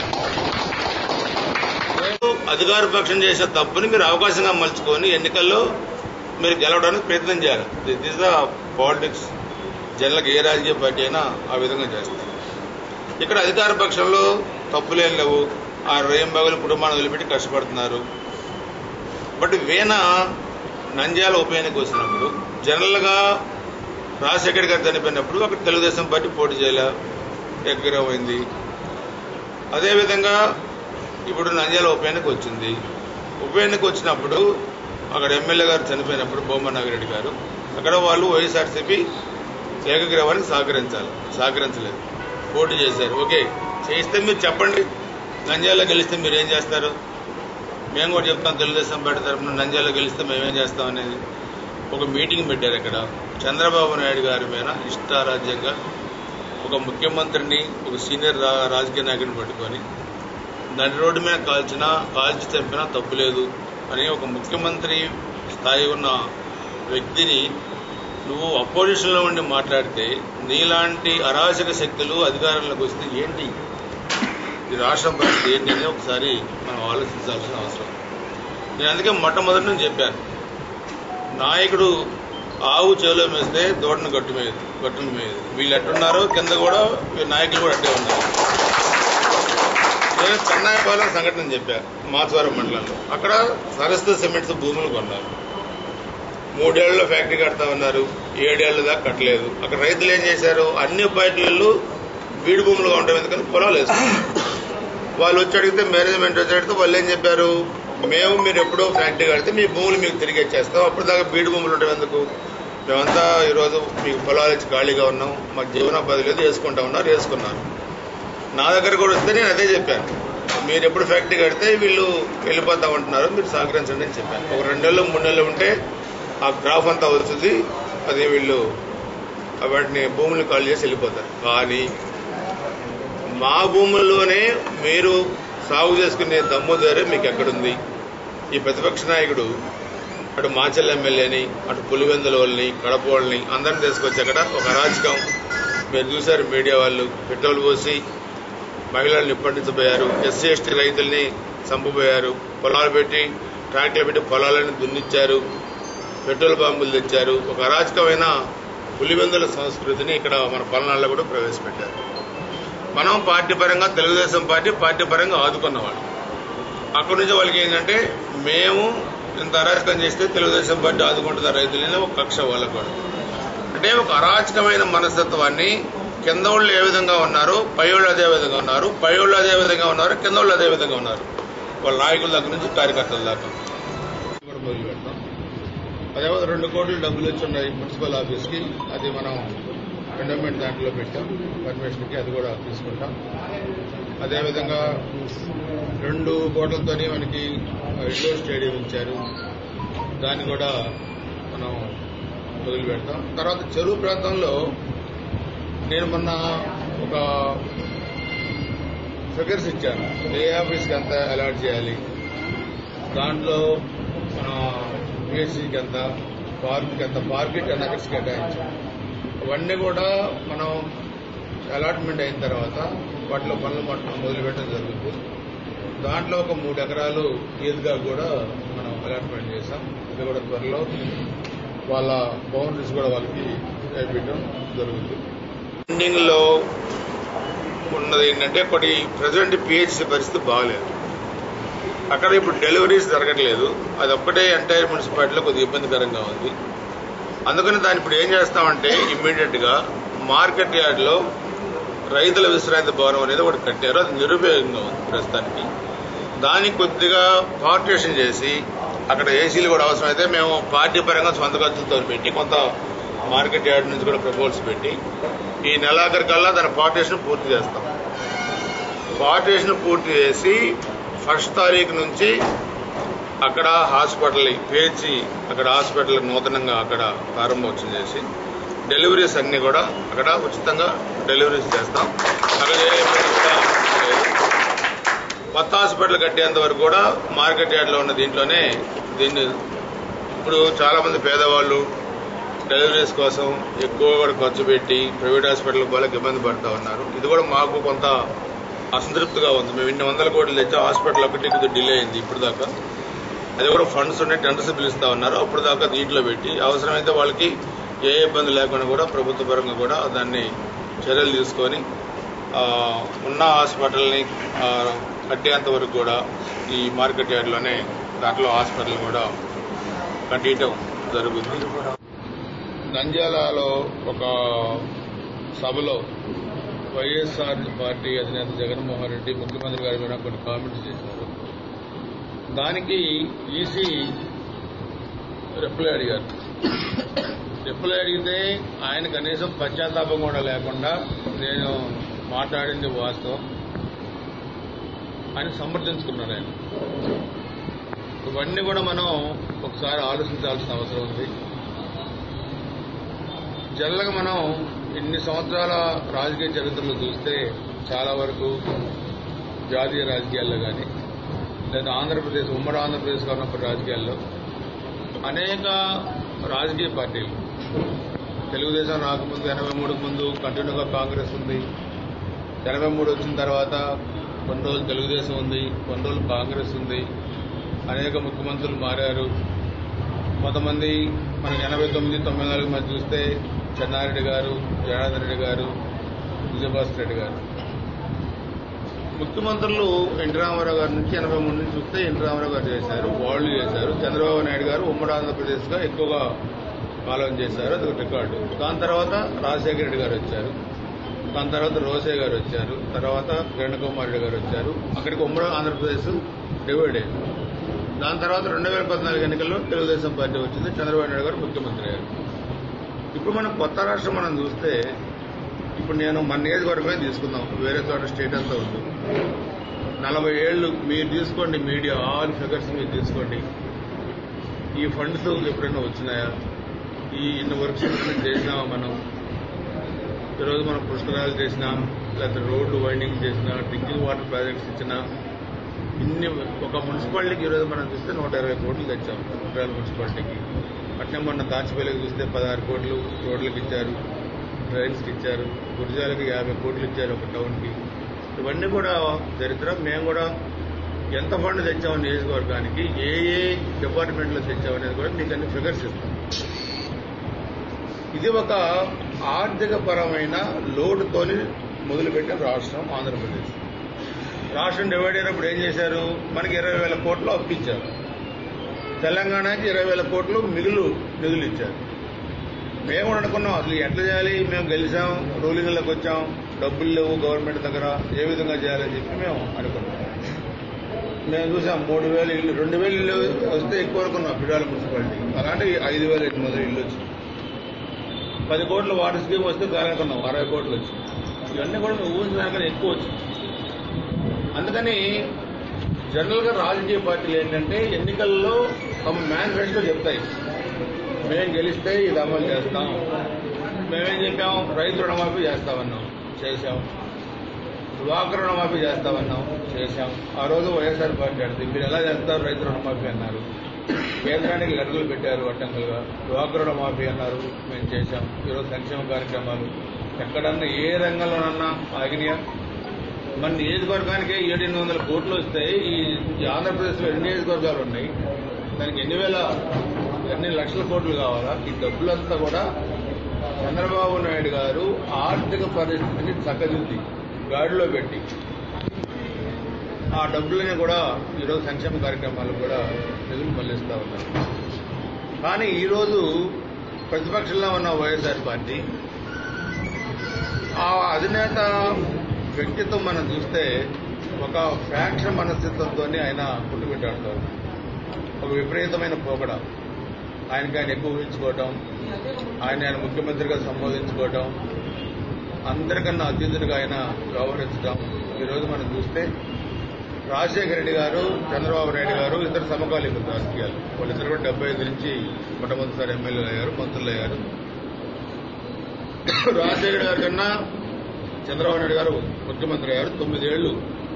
F: రేపు అధికార పక్షం చేసే తప్పుని మీరు అవకాశంగా మలుచుకొని ఎన్నికల్లో మీరు గెలవడానికి ప్రయత్నం చేయాలి దిస్ ఇస్ ద పాలిటిక్స్ జనలకు ఏ రాజకీయ పార్టీ అయినా ఆ విధంగా చేస్తారు ఇక్కడ అధికార పక్షంలో తప్పులేం లేవు ఆ రేయం బగులు కుటుంబాన్ని వదిలిపెట్టి కష్టపడుతున్నారు బట్ వీణ నంద్యాల ఉప ఎన్నిక వచ్చినప్పుడు జనరల్ గా రాజశేఖర్ గారు చనిపోయినప్పుడు అక్కడ తెలుగుదేశం పార్టీ పోటీ చేయలే ఎగ్గరపోయింది అదేవిధంగా ఇప్పుడు నంద్యాల ఉప ఎన్నిక వచ్చింది ఉప ఎన్నిక వచ్చినప్పుడు అక్కడ ఎమ్మెల్యే గారు చనిపోయినప్పుడు బొమ్మ నాగిరెడ్డి గారు అక్కడ వాళ్ళు వైఎస్ఆర్సీపీ ఏకగ్రీవానికి సహకరించాలి సహకరించలేదు పోటీ చేశారు ఓకే చేస్తే మీరు చెప్పండి నంద్యాలలో గెలిస్తే మీరు ఏం చేస్తారు మేము కూడా చెప్తాం తెలుగుదేశం పార్టీ తరఫున నంద్యాలలో గెలిస్తే మేమేం చేస్తాం అనేది ఒక మీటింగ్ పెట్టారు ఇక్కడ చంద్రబాబు నాయుడు గారి మీద ఇష్టారాజ్యంగా ఒక ముఖ్యమంత్రిని ఒక సీనియర్ రా- రాజకీయ నాయకుడిని పట్టుకొని నడి రోడ్డు మీద కాల్చినా కాల్చి చంపినా తప్పు లేదు అని ఒక ముఖ్యమంత్రి స్థాయి ఉన్న వ్యక్తిని నువ్వు అపోజిషన్లో ఉండి మాట్లాడితే నీలాంటి అరాచక శక్తులు అధికారంలోకి వస్తే ఏంటి ఈ రాష్ట్రం పరిస్థితి ఏంటి అనేది ఒకసారి మనం ఆలోచించాల్సిన అవసరం నేను అందుకే మొట్టమొదటి నుంచి చెప్పాను నాయకుడు ఆవు చెవిలో మేస్తే దూడను గట్టు మీద గట్టును మీద వీళ్ళు ఎట్టున్నారో కింద కూడా వీళ్ళ నాయకులు కూడా అట్టే ఉన్నారు నేను కన్నాయపాలెం సంఘటన చెప్పా మాచవరం మండలంలో అక్కడ సరస్వతి సిమెంట్స్ భూములు కొన్నారు మూడేళ్లలో ఫ్యాక్టరీ కడతా ఉన్నారు ఏడేళ్ల దాకా కట్టలేదు అక్కడ రైతులు ఏం చేశారు అన్ని పార్టీలు బీడు భూములుగా ఉండడం ఎందుకని పొలాలు వేసుకున్నారు వాళ్ళు వచ్చి అడిగితే మేనేజ్మెంట్ వచ్చి అడిగితే వాళ్ళు ఏం చెప్పారు మేము మీరు ఎప్పుడో ఫ్యాక్టరీ కడితే మీ భూములు మీకు తిరిగి ఇచ్చేస్తాం అప్పుడు దాకా బీడు భూములు ఉండడం ఎందుకు మేమంతా ఈరోజు మీకు పొలాలు ఇచ్చి ఖాళీగా ఉన్నాం మాకు జీవనోపాధి లేదు వేసుకుంటా ఉన్నారు వేసుకున్నారు నా దగ్గర కూడా వస్తే నేను అదే చెప్పాను మీరు ఎప్పుడు ఫ్యాక్టరీ కడితే వీళ్ళు వెళ్ళిపోతా ఉంటున్నారు మీరు సహకరించండి అని చెప్పాను ఒక రెండు నెలలు మూడు నెలలు ఉంటే ఆ గ్రాఫ్ అంతా వస్తుంది అది వీళ్ళు వాటిని భూములు ఖాళీ చేసి వెళ్ళిపోతారు కానీ మా భూముల్లోనే మీరు సాగు చేసుకునే దమ్ము ధర మీకు ఎక్కడుంది ఈ ప్రతిపక్ష నాయకుడు అటు మాచెల్ల ఎమ్మెల్యేని అటు పులివెందుల వాళ్ళని కడప వాళ్ళని అందరిని తీసుకొచ్చి అక్కడ ఒక అరాచకం మీరు చూశారు మీడియా వాళ్ళు పెట్రోల్ పోసి మహిళల్ని నిప్పండించబోయారు ఎస్సీ ఎస్టీ రైతుల్ని చంపబోయారు పొలాలు పెట్టి ట్రాక్టర్లు పెట్టి పొలాలను దున్నిచ్చారు పెట్రోల్ బాంబులు తెచ్చారు ఒక అరాచకమైన పులివెందుల సంస్కృతిని ఇక్కడ మన పల్నాడులో కూడా ప్రవేశపెట్టారు మనం పార్టీ పరంగా తెలుగుదేశం పార్టీ పార్టీ పరంగా ఆదుకున్నవాడు అక్కడి నుంచి వాళ్ళకి ఏంటంటే మేము ఇంత అరాచకం చేస్తే తెలుగుదేశం పార్టీ ఆదుకుంటుంది రైతులని ఒక కక్ష వాళ్ళకు కూడా అంటే ఒక అరాచకమైన మనస్తత్వాన్ని కింద వాళ్ళు ఏ విధంగా ఉన్నారు పై వాళ్ళు అదే విధంగా ఉన్నారు పై వాళ్ళు అదే విధంగా ఉన్నారు కింద వాళ్ళు అదే విధంగా ఉన్నారు వాళ్ళ నాయకుల దగ్గర నుంచి కార్యకర్తల దాకా కూడా మొదలు పెడతాం అదే రెండు కోట్లు డబ్బులు వచ్చి ఉన్నాయి మున్సిపల్ ఆఫీస్కి అది మనం ఎండోమెంట్ దాంట్లో పెట్టాం పర్మిషన్కి అది కూడా తీసుకుంటాం అదేవిధంగా రెండు కోట్లతోనే మనకి ఇండోర్ స్టేడియం ఇచ్చారు దాన్ని కూడా మనం మొదలు పెడతాం తర్వాత చెరువు ప్రాంతంలో నేను మొన్న ఒక ఫిగర్స్ ఇచ్చాను ఏ ఆఫీస్కి ఎంత అలాట్ చేయాలి దాంట్లో మన పిఎస్సికి ఎంత పార్క్కి ఎంత పార్క్కి టెన్ అకర్స్ కేటాయించాం అవన్నీ కూడా మనం అలాట్మెంట్ అయిన తర్వాత వాటిలో పనులు మొత్తం మొదలు పెట్టడం జరుగుతుంది దాంట్లో ఒక మూడు ఎకరాలు ఈద్గా కూడా మనం అలాట్మెంట్ చేశాం ఇది కూడా త్వరలో వాళ్ళ బౌండరీస్ కూడా వాళ్ళకి వేయడం జరుగుతుంది ఎండింగ్ లో ఉన్నది ఏంటంటే ఒకటి ప్రజెంట్ పిహెచ్సి పరిస్థితి బాగలేదు అక్కడ ఇప్పుడు డెలివరీస్ జరగట్లేదు అది ఒక్కటే ఎంటైర్ మున్సిపాలిటీలో కొద్దిగా ఇబ్బందికరంగా ఉంది అందుకని దాన్ని ఇప్పుడు ఏం చేస్తామంటే ఇమ్మీడియట్ గా మార్కెట్ యార్డ్ లో రైతుల విశ్రాంతి భవనం అనేది ఒకటి కట్టారు అది నిరుపయోగంగా ఉంది ప్రస్తుతానికి దాన్ని కొద్దిగా పార్టీషన్ చేసి అక్కడ ఏసీలు కూడా అవసరమైతే మేము పార్టీ పరంగా సొంత ఖర్చులతో పెట్టి కొంత మార్కెట్ యార్డ్ నుంచి కూడా ప్రపోజల్స్ పెట్టి ఈ నెలాఖరు కల్లా దాని పార్టీషన్ పూర్తి చేస్తాం పార్టీషన్ పూర్తి చేసి ఫస్ట్ తారీఖు నుంచి అక్కడ హాస్పిటల్ పేర్చి అక్కడ హాస్పిటల్ నూతనంగా అక్కడ ప్రారంభోత్సవం చేసి డెలివరీస్ అన్ని కూడా అక్కడ ఉచితంగా డెలివరీస్ చేస్తాం అక్కడ ఏ ఇబ్బంది కూడా లేదు. కొత్త హాస్పిటల్ కట్టేంత వరకు కూడా మార్కెట్ యార్డ్లో ఉన్న దీంట్లోనే దీన్ని ఇప్పుడు చాలా మంది పేదవాళ్ళు డెలివరీస్ కోసం ఎక్కువ కూడా ఖర్చు పెట్టి ప్రైవేట్ హాస్పిటల్ వాళ్ళకి ఇబ్బంది పడుతూ ఉన్నారు ఇది కూడా మాకు కొంత అసంతృప్తిగా ఉంది మేము ఇన్ని వందల కోట్లు తెచ్చా హాస్పిటల్ ఒకటి కొద్దిగా డిలే అయింది ఇప్పుడు దాకా అది కూడా ఫండ్స్ ఉన్నాయి టెండర్స్ పిలుస్తా ఉన్నారు అప్పుడు దాకా దీంట్లో పెట్టి అవసరమైతే వాళ్ళకి ఏ ఇబ్బంది లేకుండా కూడా ప్రభుత్వ పరంగా కూడా దాన్ని చర్యలు తీసుకొని ఆ, ఉన్న హాస్పిటల్ని ఆ, కట్టేంత వరకు కూడా ఈ మార్కెట్ యార్డ్లోనే దాంట్లో హాస్పిటల్ కూడా కట్టేయటం జరుగుతుంది నంద్యాలలో ఒక సభలో వైఎస్ఆర్ పార్టీ అధినేత జగన్మోహన్ రెడ్డి ముఖ్యమంత్రి గారి మీద కొన్ని కామెంట్స్ చేశారు దానికి ఈసీ రిప్లై అడిగారు రిప్లై అడిగితే ఆయన కనీసం పశ్చాత్తాపం కూడా లేకుండా నేను మాట్లాడింది వాస్తవం అని సమర్థించుకున్నాడు ఆయన ఇవన్నీ కూడా మనం ఒకసారి ఆలోచించాల్సిన అవసరం ఉంది జనరల్గా మనం ఇన్ని సంవత్సరాల రాజకీయ చరిత్రలు చూస్తే చాలా వరకు జాతీయ రాజకీయాల్లో కానీ లేదా ఆంధ్రప్రదేశ్ ఉమ్మడి ఆంధ్రప్రదేశ్లో ఉన్నప్పుడు రాజకీయాల్లో అనేక రాజకీయ పార్టీలు తెలుగుదేశం రాకముందు ఎనభై మూడుకు ముందు కంటిన్యూగా కాంగ్రెస్ ఉంది ఎనభై మూడు వచ్చిన తర్వాత కొన్ని రోజులు తెలుగుదేశం ఉంది కొన్ని రోజులు కాంగ్రెస్ ఉంది అనేక ముఖ్యమంత్రులు మారారు కొంతమంది మనకి ఎనభై తొమ్మిది తొంభై నాలుగు మధ్య చూస్తే చెన్నారెడ్డి గారు జనార్దన్ రెడ్డి గారు విజయభాస్కర్ రెడ్డి గారు ముఖ్యమంత్రులు ఎన్టీ రామారావు గారి నుంచి ఎనభై మూడు నుంచి చూస్తే ఎన్టీ రామారావు గారు చేశారు వాళ్ళు చేశారు చంద్రబాబు నాయుడు గారు ఉమ్మడి ఆంధ్రప్రదేశ్గా ఎక్కువగా పాలన చేశారు అది ఒక రికార్డు దాని తర్వాత రాజశేఖర రెడ్డి గారు వచ్చారు దాని తర్వాత రోసే గారు వచ్చారు తర్వాత కిరణ్ కుమార్ రెడ్డి గారు వచ్చారు అక్కడికి ఉమ్మడి ఆంధ్రప్రదేశ్ డివైడ్ అయింది దాని తర్వాత రెండు వేల పద్నాలుగు ఎన్నికల్లో తెలుగుదేశం పార్టీ వచ్చింది చంద్రబాబు నాయుడు గారు ముఖ్యమంత్రి అయ్యారు ఇప్పుడు మనం కొత్త రాష్ట్రం మనం చూస్తే ఇప్పుడు నేను మన నియోజకవర్గమే తీసుకుందాం వేరే చోట స్టేట్ అంతా ఉంది నలభై ఏళ్ళు మీరు తీసుకోండి మీడియా ఆల్ ఫిగర్స్ మీరు తీసుకోండి ఈ ఫండ్స్ ఎప్పుడైనా వచ్చినాయా ఈ ఇన్ని వర్క్స్ ఇంప్లిమెంట్ చేసినామా మనం ఈరోజు మనం పుష్కరాలు చేసినాం లేకపోతే రోడ్లు వైండింగ్ చేసినా డ్రింకింగ్ వాటర్ ప్రాజెక్ట్స్ ఇచ్చినా ఇన్ని ఒక మున్సిపాలిటీకి ఈరోజు మనం చూస్తే నూట ఇరవై కోట్లు తెచ్చాం కుట్రాల మున్సిపాలిటీకి అట్నే మొన్న దాచిపల్లికి చూస్తే పదహారు కోట్లు రోడ్లకు ఇచ్చారు డ్రైన్స్కి ఇచ్చారు గురిజాలకు యాభై కోట్లు ఇచ్చారు ఒక టౌన్కి ఇవన్నీ కూడా చరిత్ర మేము కూడా ఎంత ఫండ్ తెచ్చాము నియోజకవర్గానికి ఏ ఏ డిపార్ట్మెంట్లో తెచ్చాము అనేది కూడా మీకు అన్ని ఫిగర్స్ ఇస్తాం ఇది ఒక ఆర్థిక పరమైన లోటుతోని మొదలుపెట్టిన రాష్ట్రం ఆంధ్రప్రదేశ్ రాష్ట్రం డివైడ్ అయినప్పుడు ఏం చేశారు మనకి ఇరవై వేల కోట్లు అప్పించారు తెలంగాణకి ఇరవై వేల కోట్లు మిగులు నిధులు ఇచ్చారు మేము కూడా అనుకున్నాం అసలు ఎట్లా చేయాలి మేము గెలిచాం రూలింగ్లోకి వచ్చాం డబ్బులు లేవు గవర్నమెంట్ దగ్గర ఏ విధంగా చేయాలని చెప్పి మేము అనుకున్నాం మేము చూసాం మూడు వేలు ఇల్లు రెండు వేలు ఇల్లు వస్తే ఎక్కువ అనుకున్నాం పిడాల మున్సిపాలిటీ అలాంటి ఐదు వేల ఎనిమిది వందల ఇల్లు వచ్చింది పది కోట్ల వాటర్ స్కీమ్ వస్తే కాలనుకున్నాం అరవై కోట్లు వచ్చింది ఇవన్నీ కూడా మేము ఊహించిన దానికన్నా ఎక్కువ వచ్చింది అందుకని జనరల్ గా రాజకీయ పార్టీలు ఏంటంటే ఎన్నికల్లో తమ మేనిఫెస్టో చెప్తాయి మేము గెలిస్తే ఇది అమలు చేస్తాం మేమేం చెప్పాం రైతు రుణమాఫీ చేస్తామన్నాం చేశాం డ్వాక్రా రుణమాఫీ చేస్తామన్నాం చేశాం ఆ రోజు వైఎస్ఆర్ పార్టీ అడిగింది మీరు ఎలా చేస్తారు రైతు రుణమాఫీ అన్నారు కేంద్రానికి లెటర్లు పెట్టారు అడ్డంకులుగా డ్వాక్రా రుణమాఫీ అన్నారు మేము చేశాం ఈరోజు సంక్షేమ కార్యక్రమాలు ఎక్కడన్నా ఏ రంగంలోనన్నా ఆగినాయా మన నియోజకవర్గానికి ఏడు ఎనిమిది వందల కోట్లు వస్తాయి ఈ ఈ ఆంధ్రప్రదేశ్లో ఎన్ని నియోజకవర్గాలు ఉన్నాయి దానికి ఎన్ని వేల ఎన్ని లక్షల కోట్లు కావాలా ఈ డబ్బులంతా కూడా చంద్రబాబు నాయుడు గారు ఆర్థిక పరిస్థితిని చక్కదిద్ది గాడిలో పెట్టి ఆ డబ్బులని కూడా ఈరోజు సంక్షేమ కార్యక్రమాలు కూడా నిధులు మళ్లిస్తా ఉన్నారు కానీ ఈరోజు ప్రతిపక్షంలో ఉన్న వైఎస్ఆర్ పార్టీ ఆ అధినేత వ్యక్తిత్వం మనం చూస్తే ఒక ఫ్యాక్షన్ మనస్తత్వంతో ఆయన పుట్టుబెట్టాడుతారు ఒక విపరీతమైన పోకడ ఆయనకి ఆయన ఎక్కువ ఊహించుకోవటం ఆయన ఆయన ముఖ్యమంత్రిగా సంబోధించుకోవటం అందరికన్నా అత్యుతుడిగా ఆయన వ్యవహరించడం ఈరోజు మనం చూస్తే రాజశేఖర రెడ్డి గారు చంద్రబాబు నాయుడు గారు ఇద్దరు సమకాలీకులు రాజకీయాలు వాళ్ళిద్దరు కూడా డెబ్బై ఐదు నుంచి మొట్టమొదటిసారి ఎమ్మెల్యేలు అయ్యారు మంత్రులు అయ్యారు రాజశేఖర గారి కన్నా చంద్రబాబు నాయుడు గారు ముఖ్యమంత్రి అయ్యారు తొమ్మిదేళ్లు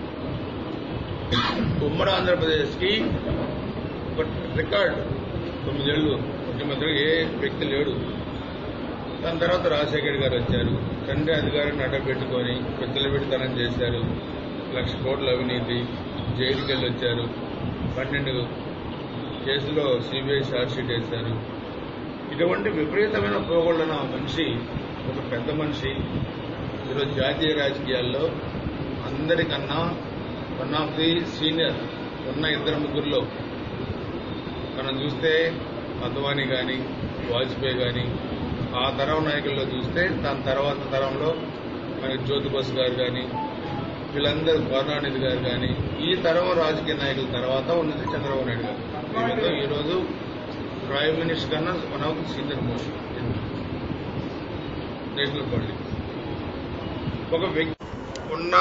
F: ఉమ్మడి ఆంధ్రప్రదేశ్కి ఒక రికార్డ్ తొమ్మిదేళ్లు ముఖ్యమంత్రి ఏ వ్యక్తి లేడు దాని తర్వాత రాజశేఖర్ గారు వచ్చారు తండ్రి అధికారాన్ని అడ్డపెట్టుకొని పెద్దలబెడితనం చేశారు లక్ష కోట్ల అవినీతి జైలుకి వెళ్ళి వచ్చారు పన్నెండు కేసులో సిబిఐ షార్ట్షీట్ వేశారు ఇటువంటి విపరీతమైన పోగొళ్ళన మనిషి ఒక పెద్ద మనిషి ఈరోజు జాతీయ రాజకీయాల్లో అందరికన్నా వన్ ఆఫ్ ది సీనియర్ ఉన్న ఇద్దరు ముగ్గురులో మనం చూస్తే అద్వానీ కానీ వాజ్పేయి కానీ ఆ తరం నాయకుల్లో చూస్తే దాని తర్వాత తరంలో మనకి జ్యోతి బస్ గారు కానీ వీళ్ళందరూ కరుణానిధి గారు కానీ ఈ తరం రాజకీయ నాయకుల తర్వాత ఉన్నది చంద్రబాబు నాయుడు గారు ఈ విధంగా ఈరోజు ప్రైమ్ మినిస్టర్ కన్నా one of the senior most national politics ఒక వ్యక్తి ఉన్న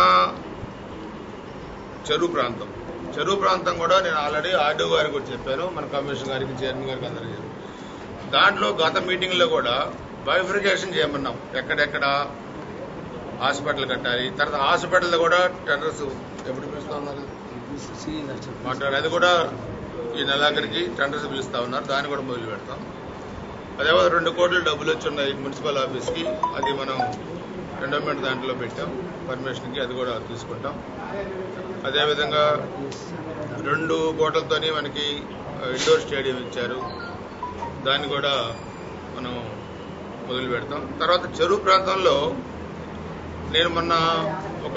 F: చెరువు ప్రాంతం చెరువు ప్రాంతం కూడా నేను ఆల్రెడీ ఆర్డీఓ గారికి కూడా చెప్పాను మన కమిషనర్ గారికి చైర్మన్ గారికి అందరికీ చెప్పాను. దాంట్లో గత మీటింగ్లో కూడా బైఫికేషన్ చేయమన్నాం ఎక్కడెక్కడ హాస్పిటల్ కట్టాలి తర్వాత హాస్పిటల్ కూడా టెండర్స్ ఎప్పుడు పిలుస్తా ఉన్నారు మాట్లాడారు అది కూడా ఈ నెలాఖరికి టెండర్స్ పిలుస్తా ఉన్నారు దాన్ని కూడా మొదలు పెడతాం అదే రెండు కోట్ల డబ్బులు వచ్చి ఉన్నాయి మున్సిపల్ ఆఫీస్కి అది మనం ఎండోమెంట్ దాంట్లో పెట్టాం పర్మిషన్కి అది కూడా తీసుకుంటాం అదేవిధంగా రెండు కోట్లతోని మనకి ఇండోర్ స్టేడియం ఇచ్చారు దాన్ని కూడా మనం మొదలు పెడతాం తర్వాత చెరువు ప్రాంతంలో నేను మొన్న ఒక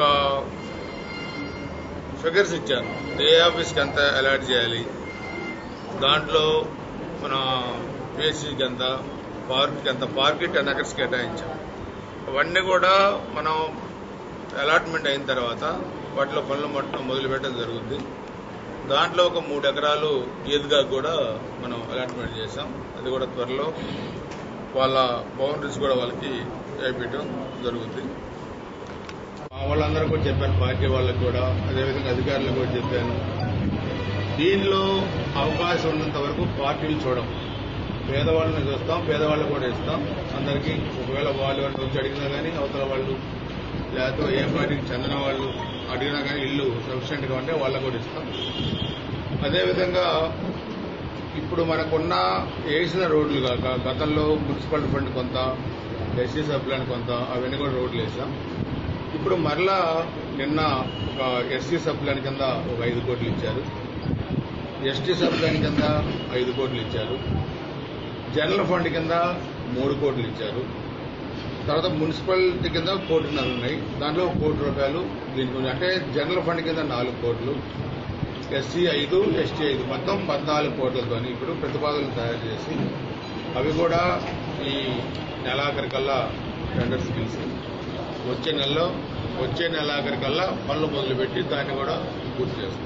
F: ఫిగర్స్ ఇచ్చాను ఏ ఆఫీస్కి ఎంత అలాట్ చేయాలి దాంట్లో మన పిఎస్సికి ఎంత పార్క్కి ఎంత పార్క్కి టెన్ ఎకర్స్ కేటాయించాం అవన్నీ కూడా మనం అలాట్మెంట్ అయిన తర్వాత వాటిలో పనులు మొత్తం మొదలు పెట్టడం జరుగుతుంది దాంట్లో ఒక మూడు ఎకరాలు ఈద్గా కూడా మనం అలాట్మెంట్ చేశాం అది కూడా త్వరలో వాళ్ళ బౌండరీస్ కూడా వాళ్ళకి వేయటం జరుగుతుంది మా వాళ్ళందరూ కూడా చెప్పాను పార్టీ వాళ్ళకి కూడా అదేవిధంగా అధికారులకు కూడా చెప్పాను దీనిలో అవకాశం ఉన్నంత వరకు పార్టీలు చూడం పేదవాళ్ళని చూస్తాం పేదవాళ్ళు కూడా ఇస్తాం అందరికీ ఒకవేళ వాళ్ళు వాళ్ళు వచ్చి అడిగినా కానీ అవతల వాళ్ళు లేకపోతే ఏ పార్టీకి చెందిన వాళ్ళు అడిగినా కానీ ఇల్లు సఫిషియెంట్ గా ఉంటే వాళ్ళకు కూడా ఇస్తాం అదేవిధంగా ఇప్పుడు మనకున్న వేసిన రోడ్లు కాక గతంలో మున్సిపల్ ఫండ్ కొంత ఎస్సీ సప్లాన్ కొంత అవన్నీ కూడా రోడ్లు వేసాం ఇప్పుడు మరలా నిన్న ఒక ఎస్సీ సప్లాన్ కింద ఒక ఐదు కోట్లు ఇచ్చారు ఎస్టీ సప్లాన్ కింద ఐదు కోట్లు ఇచ్చారు జనరల్ ఫండ్ కింద మూడు కోట్లు ఇచ్చారు తర్వాత మున్సిపాలిటీ కింద కోటిన్నర ఉన్నాయి దాంట్లో ఒక కోటి రూపాయలు దీనికి ఉంది. అంటే జనరల్ ఫండ్ కింద నాలుగు కోట్లు ఎస్సీ ఐదు ఎస్టీ ఐదు మొత్తం పద్నాలుగు కోట్లతో ఇప్పుడు ప్రతిపాదనలు తయారు చేసి అవి కూడా ఈ నెలాఖరికల్లా టెండర్స్ పిలిచి వచ్చే నెలలో వచ్చే నెలాఖరికల్లా పనులు మొదలుపెట్టి దాన్ని కూడా పూర్తి చేస్తాం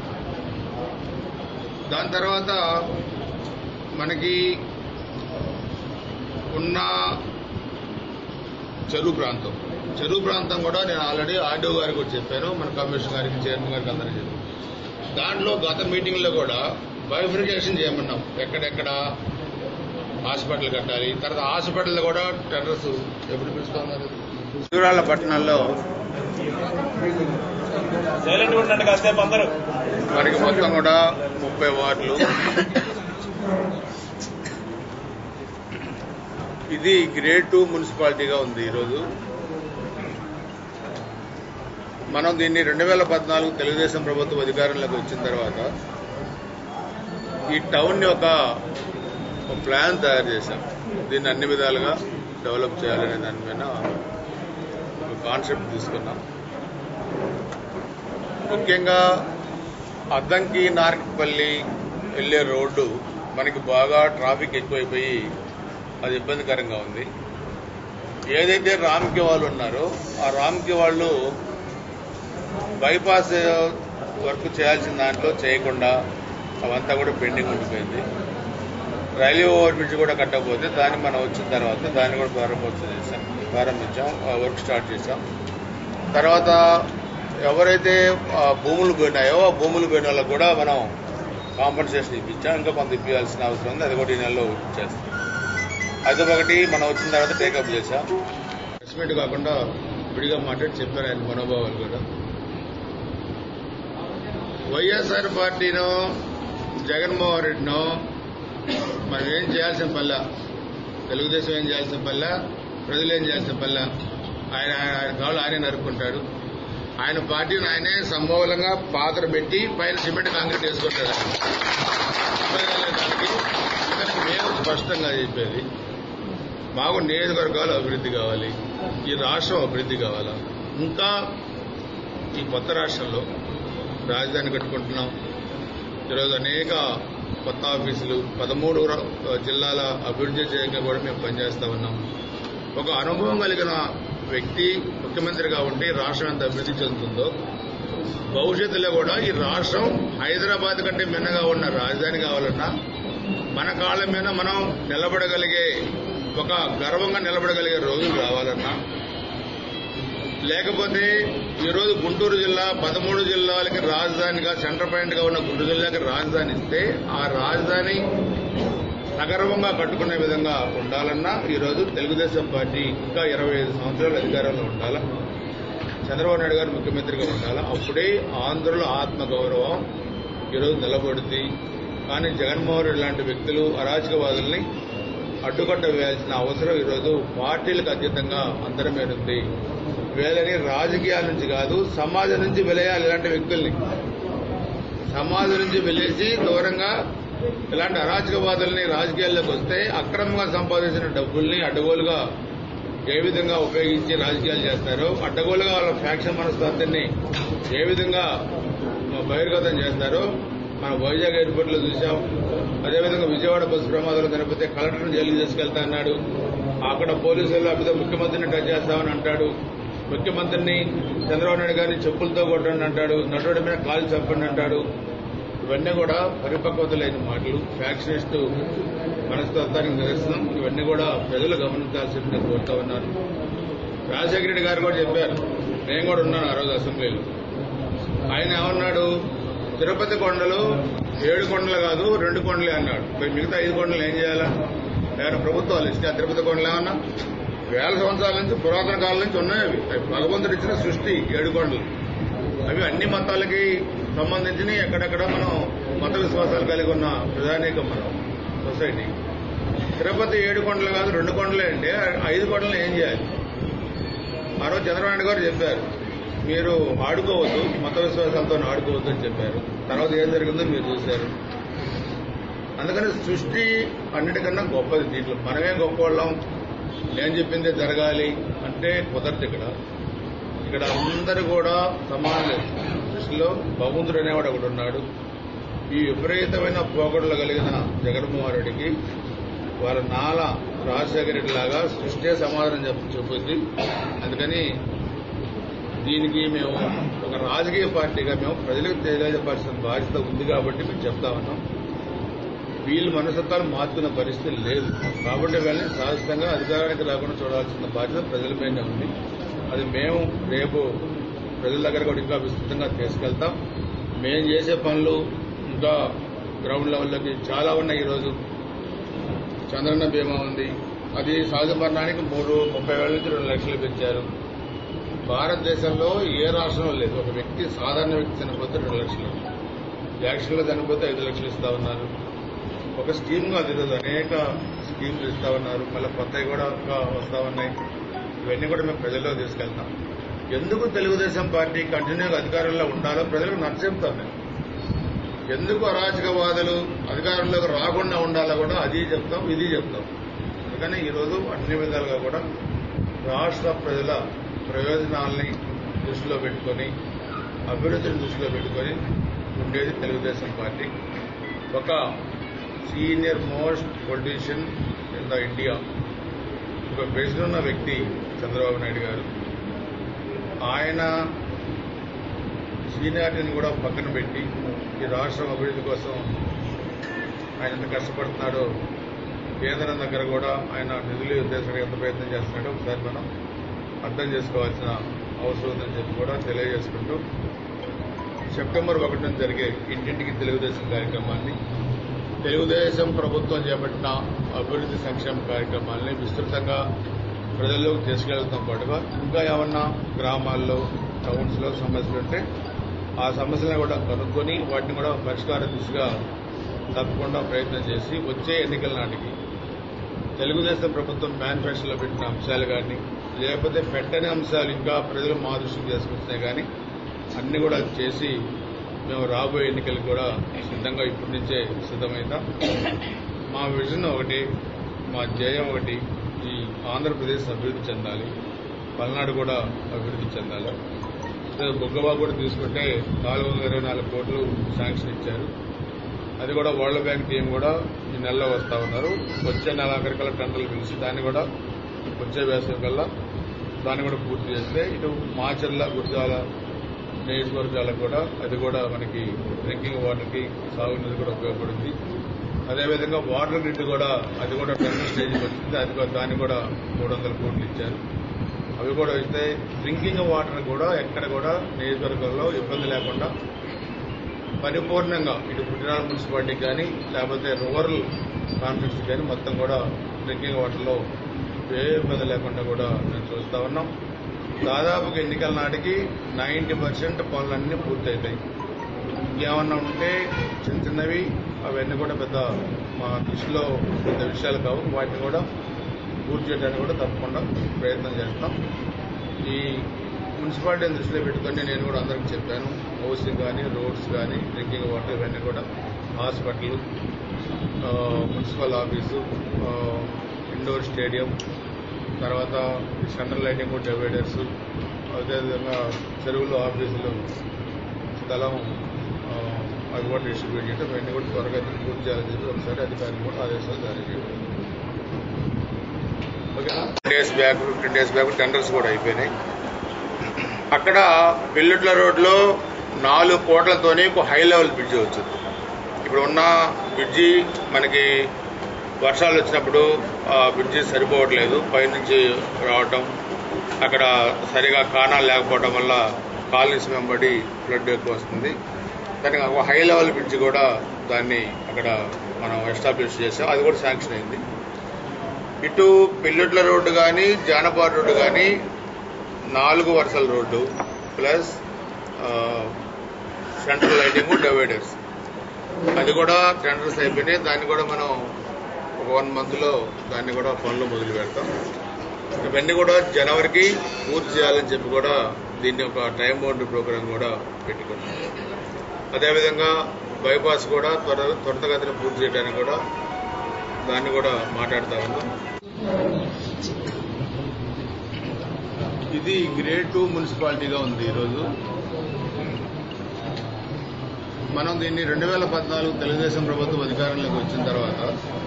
F: దాని తర్వాత మనకి ఉన్న చెరువు ప్రాంతం చెరువు ప్రాంతం కూడా నేను ఆల్రెడీ ఆర్డీఓ గారికి కూడా చెప్పాను మన కమిషనర్ గారికి చైర్మన్ గారికి అందరికీ చెప్పాను దాంట్లో గత మీటింగ్లో కూడా బైఫికేషన్ చేయమన్నాం ఎక్కడెక్కడ హాస్పిటల్ కట్టాలి తర్వాత హాస్పిటల్ కూడా టెర్రస్ ఎప్పుడు పిలుస్తున్నారు సూరాల పట్టణంలో
G: సైలెంట్ ఉండండి కాసేపు అందరూ
F: మనకి మొత్తం కూడా ముప్పై వార్డులు ఇది గ్రేడ్ టూ మున్సిపాలిటీగా ఉంది ఈరోజు మనం దీన్ని రెండు వేల పద్నాలుగు తెలుగుదేశం ప్రభుత్వం అధికారంలోకి వచ్చిన తర్వాత ఈ టౌన్ ని ఒక ఒక ప్లాన్ తయారు చేశాం దీన్ని అన్ని విధాలుగా డెవలప్ చేయాలనే దాని మీద ఒక కాన్సెప్ట్ తీసుకున్నాం ముఖ్యంగా అద్దంకి నార్కపల్లి వెళ్లే రోడ్డు మనకి బాగా ట్రాఫిక్ ఎక్కువైపోయి అది ఇబ్బందికరంగా ఉంది ఏదైతే రామ్కి వాళ్ళు ఉన్నారో ఆ రామ్కి వాళ్ళు బైపాస్ వర్క్ చేయాల్సిన దాంట్లో చేయకుండా అవంతా కూడా పెండింగ్ ఉండిపోయింది రైల్వే ఓవర్ బ్రిడ్జ్ కూడా కట్టకపోతే దాన్ని మనం వచ్చిన తర్వాత దాన్ని కూడా ప్రారంభోత్సవం చేశాం ప్రారంభించాం ఆ వర్క్ స్టార్ట్ చేశాం తర్వాత ఎవరైతే ఆ భూములు పోయినాయో ఆ భూములు పోయిన వాళ్ళకు కూడా మనం కాంపన్సేషన్ ఇప్పించాం ఇంకా కొంత ఇప్పించాల్సిన అవసరం ఉంది అది కూడా ఈ నెలలో ఇచ్చేస్తాం అది ఒకటి మనం వచ్చిన తర్వాత టేకప్ చేశాం ప్రెస్మెంట్ కాకుండా విడిగా మాట్లాడి చెప్పారు ఆయన మనోభావాలు కూడా వైఎస్ఆర్ పార్టీనో జగన్మోహన్ రెడ్డినో మనం ఏం చేయాల్సిన పల్లా తెలుగుదేశం ఏం చేయాల్సిన పల్లా ప్రజలు ఏం చేయాల్సిన పల్లా ఆయన ఆయన కాళ్ళు ఆయనే నరుక్కుంటాడు ఆయన పార్టీని ఆయనే సమూలంగా పాత్ర పెట్టి పైన సిమెంట్ కాంక్రీట్ వేసుకుంటాడు దానికి ఇతనికి మేము స్పష్టంగా చెప్పేది మాకు నియోజకవర్గాలు అభివృద్ధి కావాలి ఈ రాష్ట్రం అభివృద్ధి కావాలా ఇంకా ఈ కొత్త రాష్ట్రంలో రాజధాని కట్టుకుంటున్నాం ఈరోజు అనేక కొత్త ఆఫీసులు పదమూడు రా- జిల్లాల అభివృద్ధి చేయగా కూడా మేము పనిచేస్తా ఉన్నాం ఒక అనుభవం కలిగిన వ్యక్తి ముఖ్యమంత్రిగా ఉంటే రాష్ట్రం ఎంత అభివృద్ధి చెందుతుందో భవిష్యత్తులో కూడా ఈ రాష్ట్రం హైదరాబాద్ కంటే మిన్నగా ఉన్న రాజధాని కావాలన్నా మన కాళ్ళ మీద మనం నిలబడగలిగే ఒక గర్వంగా నిలబడగలిగే రోజులు రావాలన్నా లేకపోతే ఈరోజు గుంటూరు జిల్లా పదమూడు జిల్లాలకి రాజధానిగా సెంటర్ పాయింట్ గా ఉన్న గుంటూరు జిల్లాకి రాజధాని ఇస్తే ఆ రాజధాని సగర్వంగా కట్టుకునే విధంగా ఉండాలన్నా ఈరోజు తెలుగుదేశం పార్టీ ఇంకా ఇరవై ఐదు సంవత్సరాలు అధికారంలో ఉండాలా చంద్రబాబు నాయుడు గారు ముఖ్యమంత్రిగా ఉండాలా అప్పుడే ఆంధ్రుల ఆత్మగౌరవం ఈరోజు నిలబడుద్ది కానీ జగన్మోహన్ రెడ్డి లాంటి వ్యక్తులు అరాచకవాదుల్ని అడ్డుకట్ట వేయాల్సిన అవసరం ఈరోజు పార్టీలకు అతీతంగా అందరి మీద ఉంది వీళ్ళని రాజకీయాల నుంచి కాదు సమాజం నుంచి వెలేయాలి ఇలాంటి వ్యక్తుల్ని సమాజం నుంచి వెలేసి దూరంగా ఇలాంటి అరాచకవాదుల్ని రాజకీయాల్లోకి వస్తే అక్రమంగా సంపాదించిన డబ్బుల్ని అడ్డగోలుగా ఏ విధంగా ఉపయోగించి రాజకీయాలు చేస్తారో అడ్డగోలుగా వాళ్ళ ఫ్యాక్షన్ మనస్తత్వాన్ని ఏ విధంగా బహిర్గతం చేస్తారో మన వైజాగ్ ఎయిర్పోర్ట్ లో చూసాం అదేవిధంగా విజయవాడ బస్సు ప్రమాదంలో చనిపోతే కలెక్టర్ని జైలుకి తీసుకెళ్తా అన్నాడు అక్కడ పోలీసులు అభితో ముఖ్యమంత్రిని టచ్ చేస్తామని అంటాడు ముఖ్యమంత్రిని చంద్రబాబు నాయుడు గారిని చెప్పులతో కొట్టండి అంటాడు నటుడి మీద కాలు చెప్పండి అంటాడు ఇవన్నీ కూడా పరిపక్వత లేని మాటలు ఫ్యాక్షనిస్ట్ మనస్తత్వానికి నిదర్శనం ఇవన్నీ కూడా ప్రజలు గమనించాల్సిందిగా కోరుతా ఉన్నారు రాజశేఖర రెడ్డి గారు కూడా చెప్పారు నేను కూడా ఉన్నాను ఆ రోజు అసెంబ్లీలో ఆయన ఏమన్నాడు తిరుపతి కొండలు ఏడు కొండలు కాదు రెండు కొండలే అన్నాడు మరి మిగతా ఐదు కొండలు ఏం చేయాలా ఏమైనా ప్రభుత్వాలు ఇస్తే ఆ తిరుపతి కొండలు ఏమన్నా వేల సంవత్సరాల నుంచి పురాతన కాలం నుంచి ఉన్నాయి అవి అవి భగవంతుడు ఇచ్చిన సృష్టి ఏడు కొండలు అవి అన్ని మతాలకి సంబంధించిన ఎక్కడెక్కడ మనం మత విశ్వాసాలు కలిగి ఉన్న ప్రధానికం మనం సొసైటీ తిరుపతి ఏడు కొండలు కాదు రెండు కొండలే అంటే ఐదు కొండలు ఏం చేయాలి ఆ రోజు చంద్రబాబు నాయుడు గారు చెప్పారు మీరు ఆడుకోవద్దు మత విశ్వాసాలతో ఆడుకోవద్దు అని చెప్పారు తర్వాత ఏం జరిగిందో మీరు చూశారు అందుకని సృష్టి అన్నిటికన్నా గొప్పది దీంట్లో మనమే గొప్పవాళ్ళం నేను చెప్పిందే జరగాలి అంటే కుదరదు ఇక్కడ ఇక్కడ అందరూ కూడా సమానులే సృష్టిలో భగవంతుడు అనేవాడు ఒకడు ఉన్నాడు ఈ విపరీతమైన పోగొడలు కలిగిన జగన్మోహన్ రెడ్డికి వాళ్ళ నాల రాజశేఖర రెడ్డి లాగా సృష్టి సమాధానం చెప్ప చెబుద్ది అందుకని దీనికి మేము ఒక రాజకీయ పార్టీగా మేము ప్రజలకు తెలియజేపాల్సిన బాధ్యత ఉంది కాబట్టి మేము చెప్తా ఉన్నాం వీళ్ళు మనసత్వాలు మార్చుకున్న పరిస్థితి లేదు కాబట్టి వీళ్ళని శాశ్వతంగా అధికారానికి రాకుండా చూడాల్సిన బాధ్యత ప్రజలపైనే ఉంది అది మేము రేపు ప్రజల దగ్గర కూడా ఇంకా విస్తృతంగా తీసుకెళ్తాం మేము చేసే పనులు ఇంకా గ్రౌండ్ లెవెల్లోకి చాలా ఉన్నాయి ఈరోజు చంద్రన్న బీమా ఉంది అది సహజ మరణానికి మూడు ముప్పై వేల నుంచి రెండు లక్షలు పెంచారు భారతదేశంలో ఏ రాష్ట్రంలో లేదు ఒక వ్యక్తి సాధారణ వ్యక్తి చనిపోతే రెండు లక్షలు యాక్షన్లో చనిపోతే ఐదు లక్షలు ఇస్తా ఉన్నారు ఒక స్కీమ్ కాదు ఈరోజు అనేక స్కీమ్లు ఇస్తా ఉన్నారు మళ్ళీ కొత్తవి కూడా ఇంకా వస్తా ఉన్నాయి ఇవన్నీ కూడా మేము ప్రజల్లో తీసుకెళ్తాం ఎందుకు తెలుగుదేశం పార్టీ కంటిన్యూగా అధికారంలో ఉండాలో ప్రజలకు నచ్చచెప్తాం మేము ఎందుకు అరాచకవాదులు అధికారంలోకి రాకుండా ఉండాలో కూడా అది చెప్తాం ఇది చెప్తాం అందుకని ఈరోజు అన్ని విధాలుగా కూడా రాష్ట్ర ప్రజల ప్రయోజనాల్ని దృష్టిలో పెట్టుకొని అభివృద్ధిని దృష్టిలో పెట్టుకొని ఉండేది తెలుగుదేశం పార్టీ ఒక senior most politician in the India ఒక ఉన్న వ్యక్తి చంద్రబాబు నాయుడు గారు ఆయన సీనియారిటీని కూడా పక్కన పెట్టి ఈ రాష్ట్రం అభివృద్ధి కోసం ఆయన ఎంత కష్టపడుతున్నాడో కేంద్రం దగ్గర కూడా ఆయన నిధులు ఉద్దేశంగా ఎంత ప్రయత్నం చేస్తున్నాడో ఒకసారి మనం అర్థం చేసుకోవాల్సిన అవసరం ఉందని చెప్పి కూడా తెలియజేసుకుంటూ సెప్టెంబర్ ఒకటిన జరిగే ఇంటింటికి తెలుగుదేశం కార్యక్రమాన్ని తెలుగుదేశం ప్రభుత్వం చేపట్టిన అభివృద్ధి సంక్షేమ కార్యక్రమాలని విస్తృతంగా ప్రజల్లోకి తీసుకెళ్లడంతో పాటుగా ఇంకా ఏమన్నా గ్రామాల్లో టౌన్స్ లో సమస్యలు ఉంటే ఆ సమస్యలను కూడా కనుక్కొని వాటిని కూడా పరిష్కార దిశగా తప్పకుండా ప్రయత్నం చేసి వచ్చే ఎన్నికల నాటికి తెలుగుదేశం ప్రభుత్వం మేనిఫెస్టోలో పెట్టిన అంశాలు కానీ లేకపోతే పెట్టని అంశాలు ఇంకా ప్రజలు మా దృష్టికి తీసుకొచ్చినాయి కానీ అన్ని కూడా చేసి మేము రాబోయే ఎన్నికలకు కూడా సిద్ధంగా ఇప్పటి నుంచే సిద్ధమవుతాం మా విజన్ ఒకటి మా ధ్యేయం ఒకటి ఈ ఆంధ్రప్రదేశ్ అభివృద్ధి చెందాలి పల్నాడు కూడా అభివృద్ధి చెందాలి అదే బొగ్గబా కూడా తీసుకుంటే నాలుగు వందల ఇరవై నాలుగు కోట్లు శాంక్షన్ ఇచ్చారు అది కూడా వరల్డ్ బ్యాంక్ టీం కూడా ఈ నెలలో వస్తా ఉన్నారు వచ్చే నెల ఆఖరికల్లా టన్నులు పిలిచి దాన్ని కూడా వచ్చే వేసవి కల్లా దాన్ని కూడా పూర్తి చేస్తే ఇటు మాచర్ల గుర్జాల నియోజకవర్గాలకు కూడా అది కూడా మనకి డ్రింకింగ్ వాటర్కి సాగునీరు కూడా ఉపయోగపడుతుంది అదేవిధంగా వాటర్ గ్రిడ్ కూడా అది కూడా టెన్ స్టేజ్కి వచ్చింది అది కూడా దాన్ని కూడా మూడు వందల కోట్లు ఇచ్చారు అవి కూడా ఇస్తే డ్రింకింగ్ వాటర్ కూడా ఎక్కడ కూడా నియోజకవర్గంలో ఇబ్బంది లేకుండా పరిపూర్ణంగా ఇటు పుట్టినాడు మున్సిపాలిటీకి కానీ లేకపోతే రూరల్ కాన్ఫ్లిక్ట్స్ కానీ మొత్తం కూడా డ్రింకింగ్ వాటర్లో ఏ ఇబ్బంది లేకుండా కూడా మేము చూస్తా ఉన్నాం దాదాపుగా ఎన్నికల నాటికి నైంటీ పర్సెంట్ పనులన్నీ పూర్తవుతాయి ఇంకేమన్నా ఉంటే చిన్న చిన్నవి అవన్నీ కూడా పెద్ద మా దృష్టిలో పెద్ద విషయాలు కావు వాటిని కూడా పూర్తి చేయడానికి కూడా తప్పకుండా ప్రయత్నం చేస్తాం ఈ మున్సిపాలిటీని దృష్టిలో పెట్టుకొని నేను కూడా అందరికీ చెప్పాను హౌసింగ్ కానీ రోడ్స్ కానీ డ్రింకింగ్ వాటర్ ఇవన్నీ కూడా హాస్పిటల్ ఆ, మున్సిపల్ ఆఫీసు ఆ, ఇండోర్ స్టేడియం తర్వాత సెంట్రల్ లైటింగ్ కూడా డివైడర్స్ అదేవిధంగా చెరువులు ఆఫీసులు స్థలం ఆ, అవి కూడా డిస్ట్రిబ్యూట్ చేయడం ఇవన్నీ కూడా త్వరగా పూర్తి చేయాలని చెప్పి ఒకసారి అధికారులు కూడా ఆదేశాలు జారీ చేయడం ఓకేనా days back fifteen days back tenders కూడా అయిపోయినాయి అక్కడ పిల్లుట్ల రోడ్లో నాలుగు కోట్లతోనే ఒక హై లెవెల్ బ్రిడ్జి వచ్చింది ఇప్పుడు ఉన్న బ్రిడ్జి మనకి వర్షాలు వచ్చినప్పుడు ఆ బ్రిడ్జి సరిపోవట్లేదు పైనుంచి రావటం అక్కడ సరిగా కాణాలు లేకపోవడం వల్ల కాలనీస్ వెంబడి ఫ్లడ్ ఎక్కువ వస్తుంది దానికి ఒక హై లెవెల్ బ్రిడ్జి కూడా దాన్ని అక్కడ మనం ఎస్టాబ్లిష్ చేసాం అది కూడా శాంక్షన్ అయింది ఇటు పిల్లుట్ల రోడ్డు కానీ జానపాడు రోడ్డు కానీ నాలుగు వరుసల road plus central lighting dividers అది కూడా టెండర్స్ అయిపోయినాయి దాన్ని కూడా మనం ఒక వన్ మంత్లో దాన్ని కూడా పనులు మొదలు పెడతాం ఇవన్నీ కూడా జనవరికి పూర్తి చేయాలని చెప్పి కూడా దీన్ని ఒక టైం బౌండ్ ప్రోగ్రామ్ కూడా పెట్టుకున్నాం అదేవిధంగా బైపాస్ కూడా త్వర త్వరితగతిన పూర్తి చేయడానికి కూడా దాన్ని కూడా మాట్లాడుతూ ఉన్నాం ఇది గ్రేడ్ టూ మున్సిపాలిటీగా ఉంది ఈరోజు మనం దీన్ని రెండు వేల పద్నాలుగు తెలుగుదేశం ప్రభుత్వం అధికారంలోకి వచ్చిన తర్వాత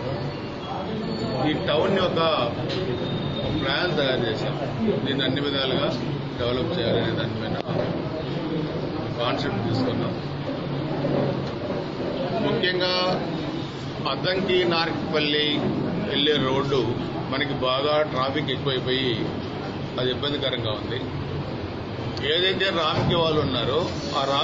F: ఈ టౌన్ యొక్క ప్లాన్ తయారు చేశాం దీన్ని అన్ని విధాలుగా డెవలప్ చేయాలనే దానిపైన కాన్సెప్ట్ తీసుకున్నాం ముఖ్యంగా అద్దంకి నార్కిపల్లి వెళ్లే రోడ్డు మనకి బాగా ట్రాఫిక్ ఎక్కువైపోయి అది ఇబ్బందికరంగా ఉంది ఏదైతే రామ్కి వాళ్ళు ఉన్నారో ఆ రామ్